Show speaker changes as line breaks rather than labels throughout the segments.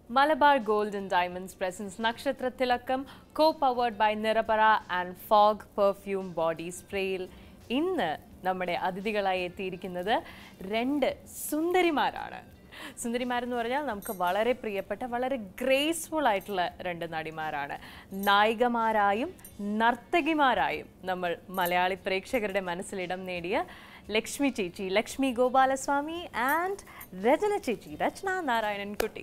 Malabar Gold and Diamonds presents Nakshatra Tilakam, co-powered by Nirapara and Fog Perfume Body Spray. ഇന്ന് നമ്മുടെ അതിഥികളായി എത്തിയിരിക്കുന്നത് രണ്ട് സുന്ദരിമാരാണ് സുന്ദരിമാരെന്ന് പറഞ്ഞാൽ നമുക്ക് വളരെ പ്രിയപ്പെട്ട വളരെ ഗ്രേസ്ഫുൾ ആയിട്ടുള്ള രണ്ട് നടിമാരാണ് നായികമാരായും നർത്തകിമാരായും നമ്മൾ മലയാളി പ്രേക്ഷകരുടെ മനസ്സിലിടം നേടിയ ലക്ഷ്മി ചേച്ചി ലക്ഷ്മി ഗോപാലസ്വാമി ആൻഡ് രചന ചേച്ചി രചന നാരായണൻ കുട്ടി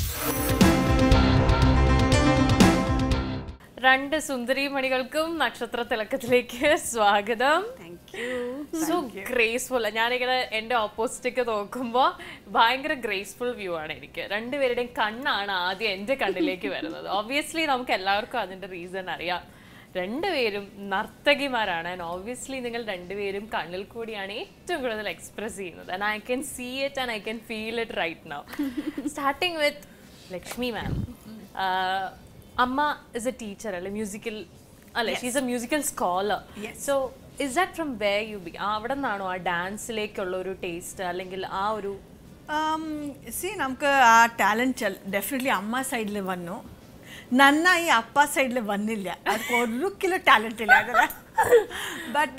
രണ്ട് സുന്ദരി മണികൾക്കും നക്ഷത്ര തിളക്കത്തിലേക്ക് സ്വാഗതം സോ ഗ്രേസ്ഫുൾ ഞാനിങ്ങനെ എൻ്റെ ഓപ്പോസിറ്റൊക്കെ നോക്കുമ്പോൾ ഭയങ്കര ഗ്രേസ്ഫുൾ വ്യൂ ആണ് എനിക്ക് രണ്ടുപേരുടെയും കണ്ണാണ് ആദ്യം എൻ്റെ കണ്ണിലേക്ക് വരുന്നത് ഒബ്വിയസ്ലി നമുക്ക് എല്ലാവർക്കും അതിൻ്റെ റീസൺ അറിയാം രണ്ടുപേരും നർത്തകിമാരാണ് ആൻഡ് ഓബ്വിയസ്ലി നിങ്ങൾ രണ്ടുപേരും കണ്ണിൽ കൂടിയാണ് ഏറ്റവും കൂടുതൽ എക്സ്പ്രസ് ചെയ്യുന്നത് and I can see it and I can feel it right now starting with Lakshmi ma'am അമ്മ ഇസ് എ ടീച്ചർ അല്ലെ മ്യൂസിക്കൽ അല്ലെ she's a musical scholar so is that from way you be അവിടെ നിന്നാണോ ആ ഡാൻസിലേക്കുള്ള ഒരു taste അല്ലെങ്കിൽ ആ ഒരു
സി നമുക്ക് ആ ടാലൻറ്റ് ഡെഫിനറ്റ്ലി അമ്മ സൈഡിൽ വന്നു നന്നായി അപ്പ സൈഡിൽ വന്നില്ല അവർക്ക് ഒരു കിലോ ടാലൻറ്റ് ഇല്ല അതല്ല but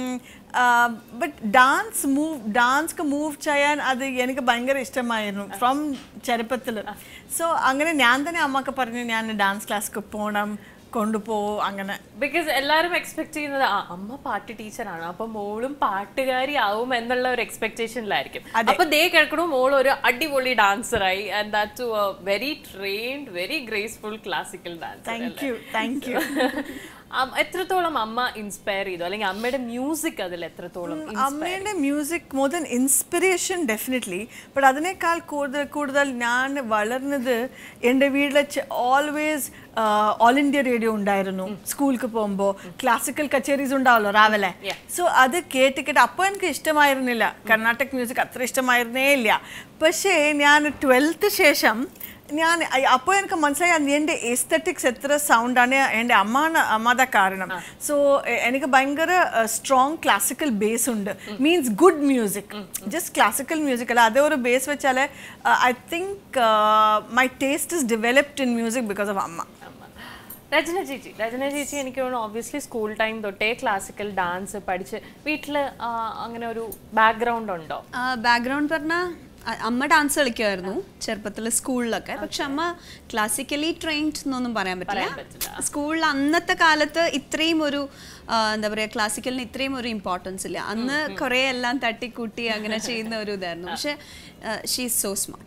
but dance move dance move ചെയ്യാൻ അത് എനിക്ക് ഭയങ്കര ഇഷ്ടമായിരുന്നു ഫ്രം ചെറുപ്പത്തിൽ സോ അങ്ങനെ ഞാൻ തന്നെ അമ്മക്ക് പറഞ്ഞു ഞാൻ ഡാൻസ് ക്ലാസ്സിൽ പോകണം കൊണ്ടുപോകും അങ്ങനെ
ബിക്കോസ് എല്ലാവരും എക്സ്പെക്ട് ചെയ്യുന്നത് ആ അമ്മ പാട്ട് ടീച്ചറാണ് അപ്പൊ മോളും പാട്ടുകാരി ആവും എന്നുള്ള ഒരു എക്സ്പെക്ടേഷനിലായിരിക്കും അപ്പൊ ദേ കേൾക്കണു മോൾ ഒരു അടിപൊളി ഡാൻസറായി and that to very trained very graceful classical dance
thank you thank you
എത്രത്തോളം അമ്മ ഇൻസ്പയർ ചെയ്തു അല്ലെങ്കിൽ അമ്മയുടെ മ്യൂസിക് അതിൽ എത്രത്തോളം
അമ്മയുടെ music more than inspiration definitely but അതിനേക്കാൾ കൂടുതൽ കൂടുതൽ ഞാൻ വളർന്നത് എൻ്റെ വീട്ടിൽ ഓൾവേസ് ഓൾ ഇന്ത്യ റേഡിയോ ഉണ്ടായിരുന്നു സ്കൂൾക്ക് പോകുമ്പോൾ ക്ലാസിക്കൽ കച്ചേരീസ് ഉണ്ടാവല്ലോ രാവിലെ സോ അത് കേട്ട് കേട്ട് അപ്പോൾ എനിക്ക് ഇഷ്ടമായിരുന്നില്ല കർണാടക മ്യൂസിക് അത്ര ഇഷ്ടമായിരുന്നേ ഇല്ല പക്ഷേ ഞാൻ ട്വൽത്ത് ശേഷം ഞാൻ അപ്പോൾ എനിക്ക് മനസ്സിലായി എൻ്റെ എസ്തറ്റിക്സ് എത്ര സൗണ്ടാണ് എൻ്റെ അമ്മാണ് അമ്മയുടെ കാരണം സോ എനിക്ക് ഭയങ്കര സ്ട്രോങ് ക്ലാസിക്കൽ ബേസ് ഉണ്ട് means good music just classical music അല്ല അതേ ഒരു ബേസ് വെച്ചാൽ I think my taste is developed in music because of അമ്മ
രചന ചേച്ചി രചന ചേച്ചി എനിക്ക് തോന്നുന്നു ഓബ്വിയസ്ലി സ്കൂൾ ടൈം തൊട്ടേ ക്ലാസിക്കൽ ഡാൻസ് പഠിച്ച് വീട്ടിൽ അങ്ങനെ ഒരു ബാക്ക്ഗ്രൗണ്ട് ഉണ്ടോ
ബാക്ക്ഗ്രൗണ്ട് പറഞ്ഞാൽ അമ്മ ഡാൻസ് കളിക്കുമായിരുന്നു ചെറുപ്പത്തിൽ സ്കൂളിലൊക്കെ പക്ഷെ അമ്മ ക്ലാസിക്കലി ട്രെയിൻഡ് എന്നൊന്നും പറയാൻ പറ്റില്ല സ്കൂളിൽ അന്നത്തെ കാലത്ത് ഇത്രയും ഒരു എന്താ പറയുക ക്ലാസിക്കലിന് ഇത്രയും ഒരു ഇമ്പോർട്ടൻസ് ഇല്ല അന്ന് കുറേ എല്ലാം തട്ടിക്കൂട്ടി അങ്ങനെ ചെയ്യുന്ന ഒരു ഇതായിരുന്നു പക്ഷെ ഷീ ഈസ് സോ സ്മാർട്ട്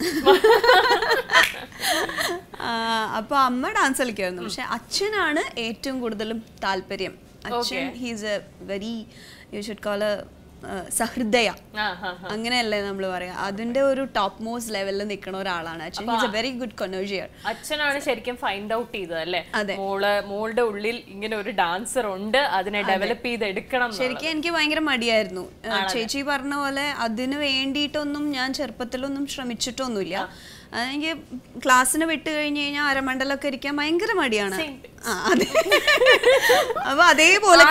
അപ്പോൾ അമ്മ ഡാൻസ് കളിക്കുമായിരുന്നു പക്ഷെ അച്ഛനാണ് ഏറ്റവും കൂടുതലും താല്പര്യം അച്ഛൻ he's a very you should call a സഹൃദയ അങ്ങനെയല്ലേ നമ്മൾ പറയാ അതിന്റെ ഒരു ടോപ്പ് മോസ്റ്റ് ലെവലിൽ നിൽക്കുന്ന ഒരാളാണ് അച്ഛൻ is a very good connoisseur
അച്ഛനാണ് ശരിക്കും ഫൈൻഡ് ഔട്ട് ചെയ്തത് അല്ലേ മോള് മോളുടെ ഉള്ളിൽ ഇങ്ങനെ ഒരു ഡാൻസർ ഉണ്ട് അതിനെ ഡെവലപ്പ് ചെയ്ത് എടുക്കണം
ശരിക്കും എനിക്ക് ഭയങ്കര മടിയായിരുന്നു ചേച്ചി പറഞ്ഞ പോലെ അതിന് വേണ്ടിയിട്ടൊന്നും ഞാൻ ചെറുപ്പത്തിലൊന്നും ശ്രമിച്ചിട്ടൊന്നുമില്ല എനിക്ക് ക്ലാസ്സിന് വിട്ട് കഴിഞ്ഞ് കഴിഞ്ഞാൽ അരമണ്ടലൊക്കെ ഇരിക്കാൻ ഭയങ്കര മടിയാണ് അപ്പൊ അതേപോലെ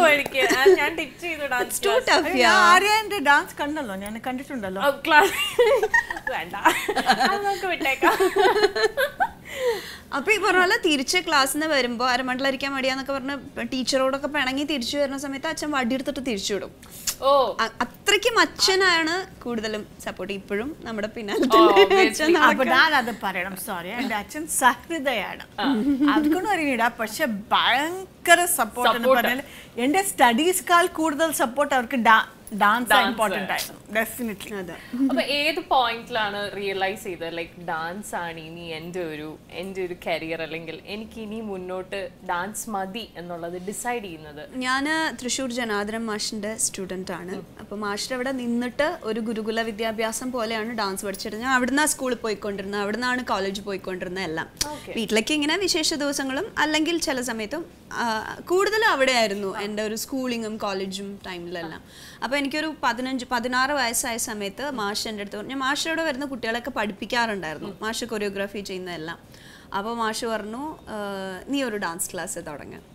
ആര്യ ഡാൻസ് കണ്ടല്ലോ ഞാൻ കണ്ടിട്ടുണ്ടല്ലോ
വേണ്ട നമുക്ക് വിട്ടേക്കാം
അപ്പൊ ഈ പറഞ്ഞ പോലെ തിരിച്ച് ക്ലാസ്സിന് വരുമ്പോ അരമണ്ടലരിക്കാൻ മടിയാന്നൊക്കെ പറഞ്ഞ് ടീച്ചറോടൊക്കെ പിണങ്ങി തിരിച്ചു വരുന്ന സമയത്ത് അച്ഛൻ വടിയെടുത്തിട്ട് തിരിച്ചു വിടും
ഓ
അത്രയ്ക്കും അച്ഛനാണ് കൂടുതലും സപ്പോർട്ട് ഇപ്പോഴും നമ്മുടെ പിന്നാലെ
അപ്പൊ ഞാൻ അത് പറയണം സോറി എന്റെ അച്ഛൻ സഹൃദയാണ് അവർക്കൊന്നും അറിയില്ല പക്ഷെ ഭയങ്കര സപ്പോർട്ട് എന്ന് പറഞ്ഞാൽ എന്റെ സ്റ്റഡീസ്ക്കാൾ കൂടുതൽ സപ്പോർട്ട് അവർക്ക് ഡാൻസ് ഇമ്പോർട്ടന്റ് ആയിരുന്നു ഡെഫിനറ്റ്ലി
അപ്പൊ ഏത് പോയിന്റിലാണ് റിയലൈസ് ചെയ്തത് ലൈക്ക് ഡാൻസ് ആണ് ഇനി എൻ്റെ ഒരു എൻ്റെ ഒരു കരിയർ അല്ലെങ്കിൽ എനിക്ക് ഇനി മുന്നോട്ട് ഡാൻസ് മതി എന്നുള്ളത് ഡിസൈഡ് ചെയ്യുന്നത്
ഞാൻ തൃശ്ശൂർ ജനാർദ്ദനം മാഷിന്റെ സ്റ്റുഡൻ്റ് ആണ് അപ്പോൾ മാഷിന്റെ അവിടെ നിന്നിട്ട് ഒരു ഗുരുകുല വിദ്യാഭ്യാസം പോലെയാണ് ഡാൻസ് പഠിച്ചിരുന്നത് ഞാൻ അവിടുന്ന് സ്കൂളിൽ പോയിക്കൊണ്ടിരുന്നത് അവിടുന്നാണ് കോളേജിൽ പോയിക്കൊണ്ടിരുന്നത് എല്ലാം വീട്ടിലേക്ക് ഇങ്ങനെ വിശേഷ ദിവസങ്ങളും അല്ലെങ്കിൽ ചില സമയത്തും കൂടുതലും അവിടെയായിരുന്നു എൻ്റെ ഒരു സ്കൂളിങ്ങും കോളേജും ടൈമിലെല്ലാം അപ്പോൾ എനിക്കൊരു പതിനഞ്ച് പതിനാറ് വയസ്സായ സമയത്ത് മാഷ് എൻ്റെ അടുത്ത് പറഞ്ഞു മാഷിലൂടെ വരുന്ന കുട്ടികളൊക്കെ പഠിപ്പിക്കാറുണ്ടായിരുന്നു മാഷ് കൊറിയോഗ്രാഫി ചെയ്യുന്നതെല്ലാം അപ്പോൾ മാഷ് പറഞ്ഞു നീ ഒരു ഡാൻസ് ക്ലാസ് തുടങ്ങാൻ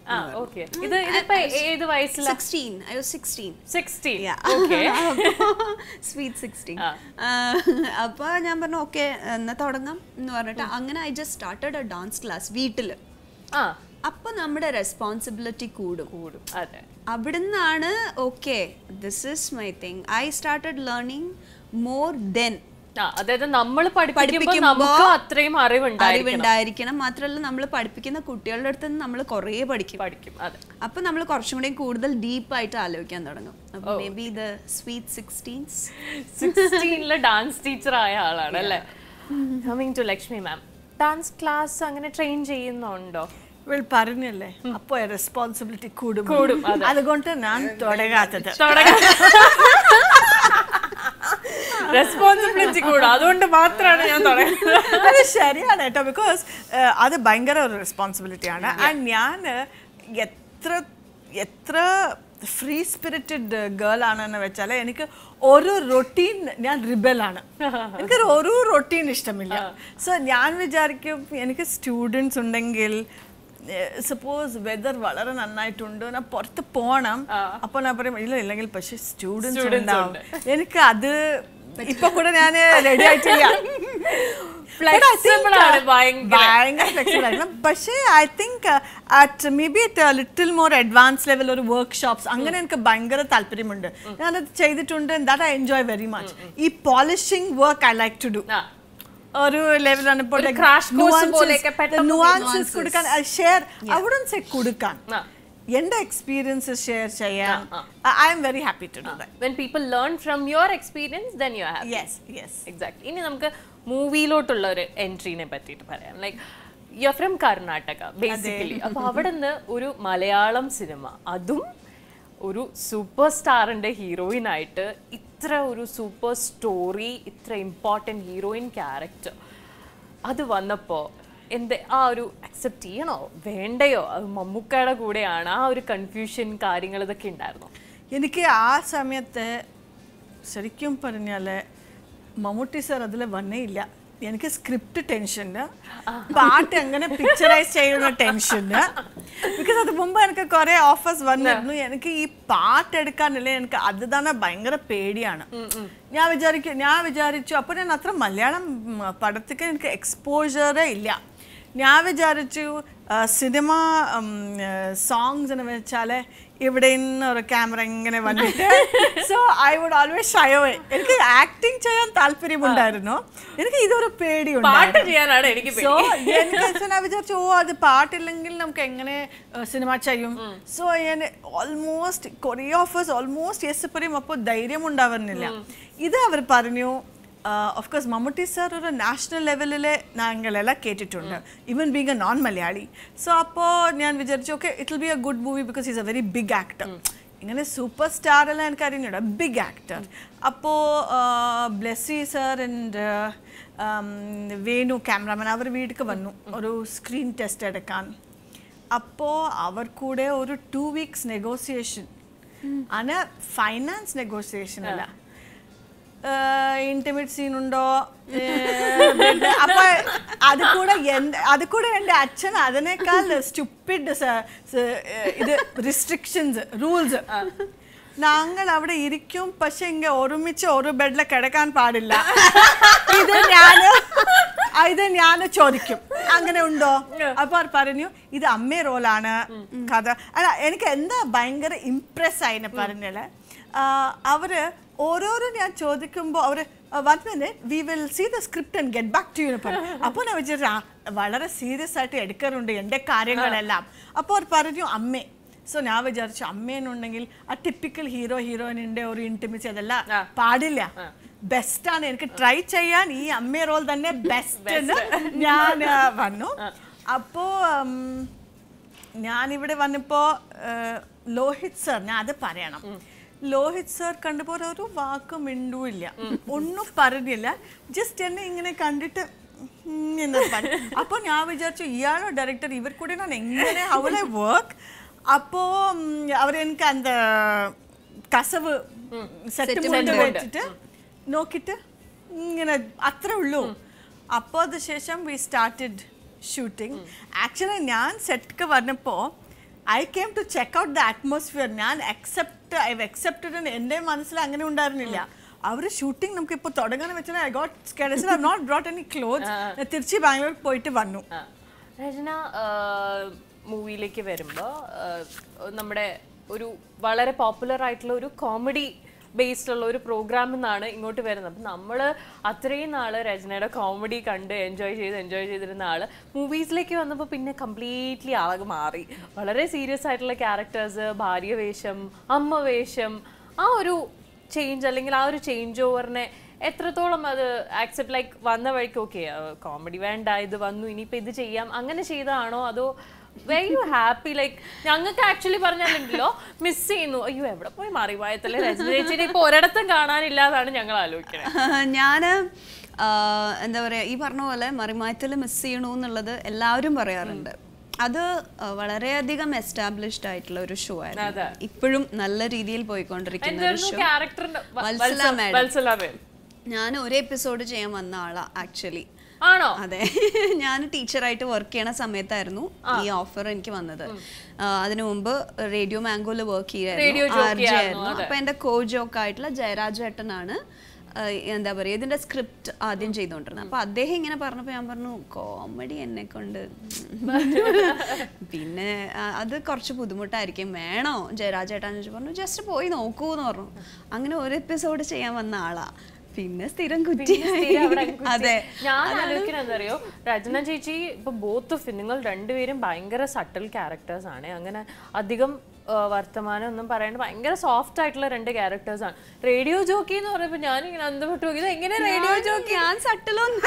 ആ ഓക്കെ ഇത് ഇതിപ്പോ ഏത് വയസ്സിലാ
sixteen I was sixteen
sixteen okay
sweet sixteen
ആ.
അപ്പൊ ഞാൻ പറഞ്ഞു ഓക്കെ എന്നാ തുടങ്ങാം എന്ന് പറഞ്ഞിട്ട് അങ്ങനെ I just started a dance class വീട്ടില്
ആ
അപ്പൊ നമ്മുടെ റെസ്പോൺസിബിലിറ്റി കൂടും
കൂടും അതെ
അവിടുന്നാണ് okay this is my thing I started learning more then
ആ അതായത് നമ്മൾ പഠിപ്പിക്കുമ്പോൾ
പഠിപ്പിക്കുമ്പോ
നമുക്ക് അത്രയും അറിവുണ്ടായിരിക്കണം
അറിവുണ്ടായിരിക്കണം മാത്രമല്ല നമ്മൾ പഠിപ്പിക്കുന്ന കുട്ടികളുടെ അടുത്ത് നിന്ന് നമ്മൾ കുറേ പഠിക്കും
പഠിക്കും അതെ
അപ്പൊ നമ്മൾ കുറച്ചും കൂടി കൂടുതൽ ഡീപ്പായിട്ട് ആലോചിക്കാൻ തുടങ്ങും അപ്പൊ maybe the sweet sixteens
സിക്സ്റ്റീനില് ഡാൻസ് ടീച്ചർ ആയ ആളാണ് അല്ലേ coming to Lakshmi ma'am dance class അങ്ങനെ ട്രെയിൻ ചെയ്യുന്നുണ്ടോ
ഇവൾ പറഞ്ഞല്ലേ അപ്പൊ റെസ്പോൺസിബിലിറ്റി കൂടും
കൂടും, അതെ.
അതുകൊണ്ട് ഞാൻ തുടങ്ങാത്തത്
റെസ്പോൺസിബിലിറ്റി കൂടും അതുകൊണ്ട് മാത്രമാണ് ഞാൻ തുടങ്ങുന്നത്
അത് ശരിയാണ് കേട്ടോ ബിക്കോസ് അത് ഭയങ്കര ഒരു റെസ്പോൺസിബിലിറ്റിയാണ് ആൻഡ് ഞാൻ എത്ര എത്ര ഫ്രീ സ്പിരിറ്റഡ് ഗേൾ ആണെന്ന് വെച്ചാൽ എനിക്ക് ഒരു റൊട്ടീൻ ഞാൻ റിബലാണ് എനിക്കൊരു ഒരു റൊട്ടീൻ ഇഷ്ടമില്ല സോ ഞാൻ വിചാരിക്കും എനിക്ക് സ്റ്റുഡൻസ് ഉണ്ടെങ്കിൽ സപ്പോസ് വെതർ വളരെ നന്നായിട്ടുണ്ട് ഞാൻ പുറത്ത് പോകണം അപ്പൊ ഞാൻ പറയും ഇല്ല ഇല്ലെങ്കിൽ പക്ഷെ സ്റ്റുഡൻസ്
Students
ഉണ്ടാവും എനിക്ക് അത് ഇപ്പൊ കൂടെ ഞാൻ റെഡി ആയിട്ടില്ല
Flexible ആണ് ഭയങ്കര.
ഭയങ്കര ഫ്ലെക്സിബിൾ ആയിരുന്നു പക്ഷേ I think at maybe at little more advance level ഒരു വർക്ക് ഷോപ്സ് അങ്ങനെ എനിക്ക് ഭയങ്കര താല്പര്യമുണ്ട് ഞാനത് ചെയ്തിട്ടുണ്ട് that I enjoy very much ഈ polishing work I like to do
ആ,
ഒരു ലെവലാണ് ഇപ്പോൾ
ഒരു crash course പോലെയൊക്കെ പെട്ടെന്ന്
നുവാൻസസ് കൊടുക്കാൻ ഷെയർ അവിടെ സെ കൊടുക്കാൻ
ആ.
എന്റെ എക്സ്പീരിയൻസസ് ഷെയർ ചെയ്യാൻ I M very happy to do that
when people learn from your experience then you are happy
yes yes
exact ഇനി നമുക്ക് മൂവിയിലോട്ടുള്ള ഒരു എൻട്രീനെ പറ്റിയിട്ട് പറയാം like you are from Karnataka basically അപ്പൊ അവിടെ നിന്ന് ഒരു മലയാളം സിനിമ അതും ഒരു സൂപ്പർ സ്റ്റാറിന്റെ ഹീറോയിൻ ആയിട്ട് ഇത്ര ഒരു സൂപ്പർ സ്റ്റോറി ഇത്ര ഇമ്പോർട്ടൻറ്റ് ഹീറോയിൻ ക്യാരക്ടർ അത് വന്നപ്പോൾ എന്ത് ആ ഒരു അക്സെപ്റ്റ് ചെയ്യണോ വേണ്ടയോ അത് മമ്മൂക്കയുടെ കൂടെയാണ് ആ ഒരു കൺഫ്യൂഷൻ കാര്യങ്ങൾ ഇതൊക്കെ ഉണ്ടായിരുന്നു
എനിക്ക് ആ സമയത്ത് ശരിക്കും പറഞ്ഞാൽ മമ്മൂട്ടി സാർ അതിൽ വന്നേ ഇല്ല എനിക്ക് സ്ക്രിപ്റ്റ് ടെൻഷന് പാട്ട് എങ്ങനെ പിക്ചറൈസ് ചെയ്യുന്ന ടെൻഷന് ബിക്കോസ് അത് മുമ്പ് എനിക്ക് കുറെ ഓഫേഴ്സ് വന്നിരുന്നു എനിക്ക് ഈ പാട്ട് എടുക്കാനല്ലേ എനിക്ക് അത് തന്നെ ഭയങ്കര പേടിയാണ് ഞാൻ വിചാരിക്കും ഞാൻ വിചാരിച്ചു അപ്പോൾ ഞാൻ അത്ര മലയാളം ഉം, പടത്തേക്ക് എനിക്ക് എക്സ്പോഷറേ ഇല്ല ഞാൻ വിചാരിച്ചു സിനിമ സോങ്സ് എന്ന് വെച്ചാൽ ഇവിടെ നിന്ന് ഒരു ക്യാമറ ഇങ്ങനെ വന്നിട്ട് so I would always shy away എനിക്ക് ആക്ടിങ് ചെയ്യാൻ താല്പര്യമുണ്ടായിരുന്നു എനിക്ക് ഇതൊരു പേടി
പാട്ട് ചെയ്യാനാണ് എനിക്ക്
സോ എനിക്ക് ഞാൻ വിചാരിച്ചു ഓ അത് പാട്ടില്ലെങ്കിൽ നമുക്ക് എങ്ങനെ സിനിമ ചെയ്യും സോ ഞാൻ ഓൾമോസ്റ്റ് കുറേ ഓഫേഴ്സ് ഓൾമോസ്റ്റ് യെസ് പറയും അപ്പോൾ ധൈര്യം ഉണ്ടാവുന്നില്ല ഇത് അവർ പറഞ്ഞു ഓഫ് കോഴ്സ് മമ്മൂട്ടി സാർ ഒരു നാഷണൽ ലെവലിൽ ഞങ്ങളെല്ലാം കേട്ടിട്ടുണ്ട് even being a non Malayali so അപ്പോൾ ഞാൻ വിചാരിച്ചു okay it will be a good movie because is a very big actor ഇങ്ങനെ സൂപ്പർ സ്റ്റാർ എല്ലാം എനിക്ക് അറിഞ്ഞൂടാ ബിഗ് ആക്ടർ അപ്പോൾ Blessy sir and Venu cameraman അവർ വീട്ടിലേക്ക് വന്നു ഒരു സ്ക്രീൻ ടെസ്റ്റ് എടുക്കാൻ അപ്പോൾ അവർ കൂടെ ഒരു ടു വീക്സ് നെഗോസിയേഷൻ ആണ് ഫൈനാൻസ് നെഗോസിയേഷൻ അല്ല ഇന്റിമേറ്റ് സീൻ ഉണ്ടോ അപ്പൊ അത് കൂടെ എന്ത് അത് കൂടെ എൻ്റെ അച്ഛൻ അതിനേക്കാൾ സ്റ്റുപ്പിഡ് ഇത് റിസ്ട്രിക്ഷൻസ് റൂൾസ് ഞങ്ങൾ അവിടെ ഇരിക്കും പക്ഷെ ഇങ്ങ ഒരുമിച്ച് ഒരു ബെഡിൽ കിടക്കാൻ പാടില്ല ഇത് ഞാൻ ഇത് ഞാൻ ചോദിക്കും അങ്ങനെ ഉണ്ടോ അപ്പൊ അവർ പറഞ്ഞു ഇത് അമ്മേ റോളാണ് കഥ അല്ല എനിക്ക് എന്താ ഭയങ്കര ഇംപ്രസ് ആയിന്ന് പറഞ്ഞാല് ആ, അവര് ഓരോരോ ഞാൻ ചോദിക്കുമ്പോൾ അവര് one minute we will see the script and get back to you പറഞ്ഞു അപ്പോൾ ഞാൻ വിചാരിച്ചു "ആ, വളരെ സീരിയസ് ആയിട്ട് എടുക്കാറുണ്ട് എൻ്റെ കാര്യങ്ങളെല്ലാം അപ്പോൾ അവർ പറഞ്ഞു അമ്മേ സോ ഞാൻ വിചാരിച്ചു അമ്മേനുണ്ടെങ്കിൽ ആ ടിപ്പിക്കൽ ഹീറോ ഹീറോയിനിന്റെ ഒരു ഇന്റിമിസി അതെല്ലാം പാടില്ല ബെസ്റ്റ് ആണ് എനിക്ക് ട്രൈ ചെയ്യാൻ ഈ അമ്മേ റോൾ തന്നെ ബെസ്റ്റ് എന്ന് ഞാൻ ആ, വന്നു അപ്പോ ഉം, ഞാനിവിടെ വന്നപ്പോ ആ, ലോഹിത് സർ ഞാൻ അത് പറയണം ലോഹിത് സർ കണ്ടപ്പോൾ ഒരു വാക്ക് മിണ്ടൂല്ല ഒന്നും പറഞ്ഞില്ല ജസ്റ്റ് എന്നെ ഇങ്ങനെ കണ്ടിട്ട് ഉം എന്ന് പറഞ്ഞു അപ്പോൾ ഞാൻ വിചാരിച്ചു ഇയാളോ ഡയറക്ടർ ഇവർ കൂടെ ഞാൻ എങ്ങനെ അവളെ വർക്ക് അപ്പോൾ അവർ എനിക്ക് அந்த കസവ് സെറ്റ് മുണ്ട് വെച്ചിട്ട് നോക്കിയിട്ട് ഇങ്ങനെ അത്രേ ഉള്ളൂ അപ്പോൾ അത് ശേഷം വി സ്റ്റാർട്ടഡ് ഷൂട്ടിംഗ് ആക്ച്വലി ഞാൻ സെറ്റിക്ക് വന്നപ്പോൾ I came to check out the atmosphere ഞാൻ അക്സെപ്റ്റ് ഐ അക്സെപ്റ്റഡ് എൻ്റെ മനസ്സിൽ അങ്ങനെ ഉണ്ടായിരുന്നില്ല അവർ ഷൂട്ടിംഗ് നമുക്ക് ഇപ്പോൾ തുടങ്ങാൻ വെച്ചാൽ I got schedules I not brought any clothes തിരിച്ച് ബാംഗ്ലൂർ പോയിട്ട് വന്നു
ആ. രചന മൂവിയിലേക്ക് വരുമ്പോൾ നമ്മുടെ ഒരു വളരെ പോപ്പുലർ ആയിട്ടുള്ള ഒരു കോമഡി ബേസ്ഡ് ഉള്ള ഒരു പ്രോഗ്രാമിൽ നിന്നാണ് ഇങ്ങോട്ട് വരുന്നത് അപ്പം നമ്മൾ അത്രയും നാൾ രചനയുടെ കോമഡി കണ്ട് എൻജോയ് ചെയ്ത് എൻജോയ് ചെയ്തിരുന്ന ആൾ മൂവീസിലേക്ക് വന്നപ്പോൾ പിന്നെ കംപ്ലീറ്റ്ലി ആളെ മാറി വളരെ സീരിയസ് ആയിട്ടുള്ള ക്യാരക്ടേഴ്സ് ഭാര്യ വേഷം അമ്മ വേഷം ആ ഒരു ചേഞ്ച് അല്ലെങ്കിൽ ആ ഒരു ചേഞ്ച് ഓവറിനെ എത്രത്തോളം അത് ആക്സെപ്റ്റ് ലൈക്ക് വന്ന വഴിക്ക് ഓക്കെ കോമഡി വേണ്ട ഇത് വന്നു ഇനിയിപ്പോൾ ഇത് ചെയ്യാം അങ്ങനെ ചെയ്തതാണോ അതോ വെരി യു ഹാപ്പി ലൈക്ക് ഞങ്ങൾക്ക് ആക്ച്വലി പറഞ്ഞാലുണ്ടല്ലോ മിസ് ചെയ്യുന്നു അയ്യോ എവിടെ പോയി മാറി പോയത്തല്ലേ രജന ചേച്ചിനെ ഇപ്പോൾ ഒരിടത്തും കാണാനില്ല എന്നാണ് ഞങ്ങൾ ആലോചിക്കുന്നത്
ഞാൻ എന്താ പറയുക ഈ പറഞ്ഞ പോലെ മറിമായത്തിൽ മിസ് ചെയ്യണു എന്നുള്ളത് എല്ലാവരും പറയാറുണ്ട് അത് ആ, വളരെയധികം എസ്റ്റാബ്ലിഷ്ഡ് ആയിട്ടുള്ള ഒരു ഷോ ആയിരുന്നു ഇപ്പോഴും നല്ല രീതിയിൽ പോയിക്കൊണ്ടിരിക്കുന്ന ഒരു ഷോ
ക്യാരക്ടറിന്റെ
വത്സല madam.
വത്സല മേം
ഞാൻ ഒരു എപ്പിസോഡ് ചെയ്യാൻ വന്ന ആളാ ആക്ച്വലി
ആണോ
അതെ ഞാൻ ടീച്ചറായിട്ട് വർക്ക് ചെയ്യണ സമയത്തായിരുന്നു ഈ ഓഫർ എനിക്ക് വന്നത് ആ, അതിനു മുമ്പ് റേഡിയോ മാംഗോയിൽ വർക്ക്
Radio
ചെയ്യായിരുന്നു
jockey
RJ
ആയിരുന്നു,
ആയിരുന്നു അപ്പൊ എന്റെ കോ ജോക്ക് ആയിട്ടുള്ള ജയരാജ് ഏട്ടനാണ് ആ, എന്താ പറയുക ഇതിന്റെ സ്ക്രിപ്റ്റ് ആദ്യം ചെയ്തുകൊണ്ടിരുന്നത് അപ്പൊ അദ്ദേഹം ഇങ്ങനെ പറഞ്ഞപ്പോ ഞാൻ പറഞ്ഞു കോമഡി എന്നെ കൊണ്ട് പിന്നെ ആ, അത് കുറച്ച് ബുദ്ധിമുട്ടായിരിക്കും വേണോ ജയരാജ് ഏട്ടാന്ന് ചോദിച്ചു പറഞ്ഞു ജസ്റ്റ് പോയി നോക്കൂ എന്ന് പറഞ്ഞു അങ്ങനെ ഒരു എപ്പിസോഡ് ചെയ്യാൻ വന്ന ആളാ പിന്നെ സ്ഥിരം കുറ്റിയായി അതെ
ഞാൻ ആലോചിക്കുന്നത് എന്താ അറിയോ രചന ചേച്ചി ഇപ്പൊ ബോത്ത് ഓഫ് നിങ്ങൾ രണ്ടുപേരും ഭയങ്കര സട്ടിൽ ക്യാരക്ടേഴ്സ് ആണ് അങ്ങനെ അധികം ആ, വർത്തമാനം ഒന്നും പറയാണ്ട് ഭയങ്കര സോഫ്റ്റ് ആയിട്ടുള്ള രണ്ട് ക്യാരക്ടേഴ്സ് ആണ് റേഡിയോ ജോക്കി എന്ന് പറയുമ്പോ ഞാൻ ഇങ്ങനെ അന്തപ്പെട്ടു നോക്കി ഇത് എങ്ങനെ റേഡിയോ ജോക്കി
ഞാൻ സട്ടിലൊന്നും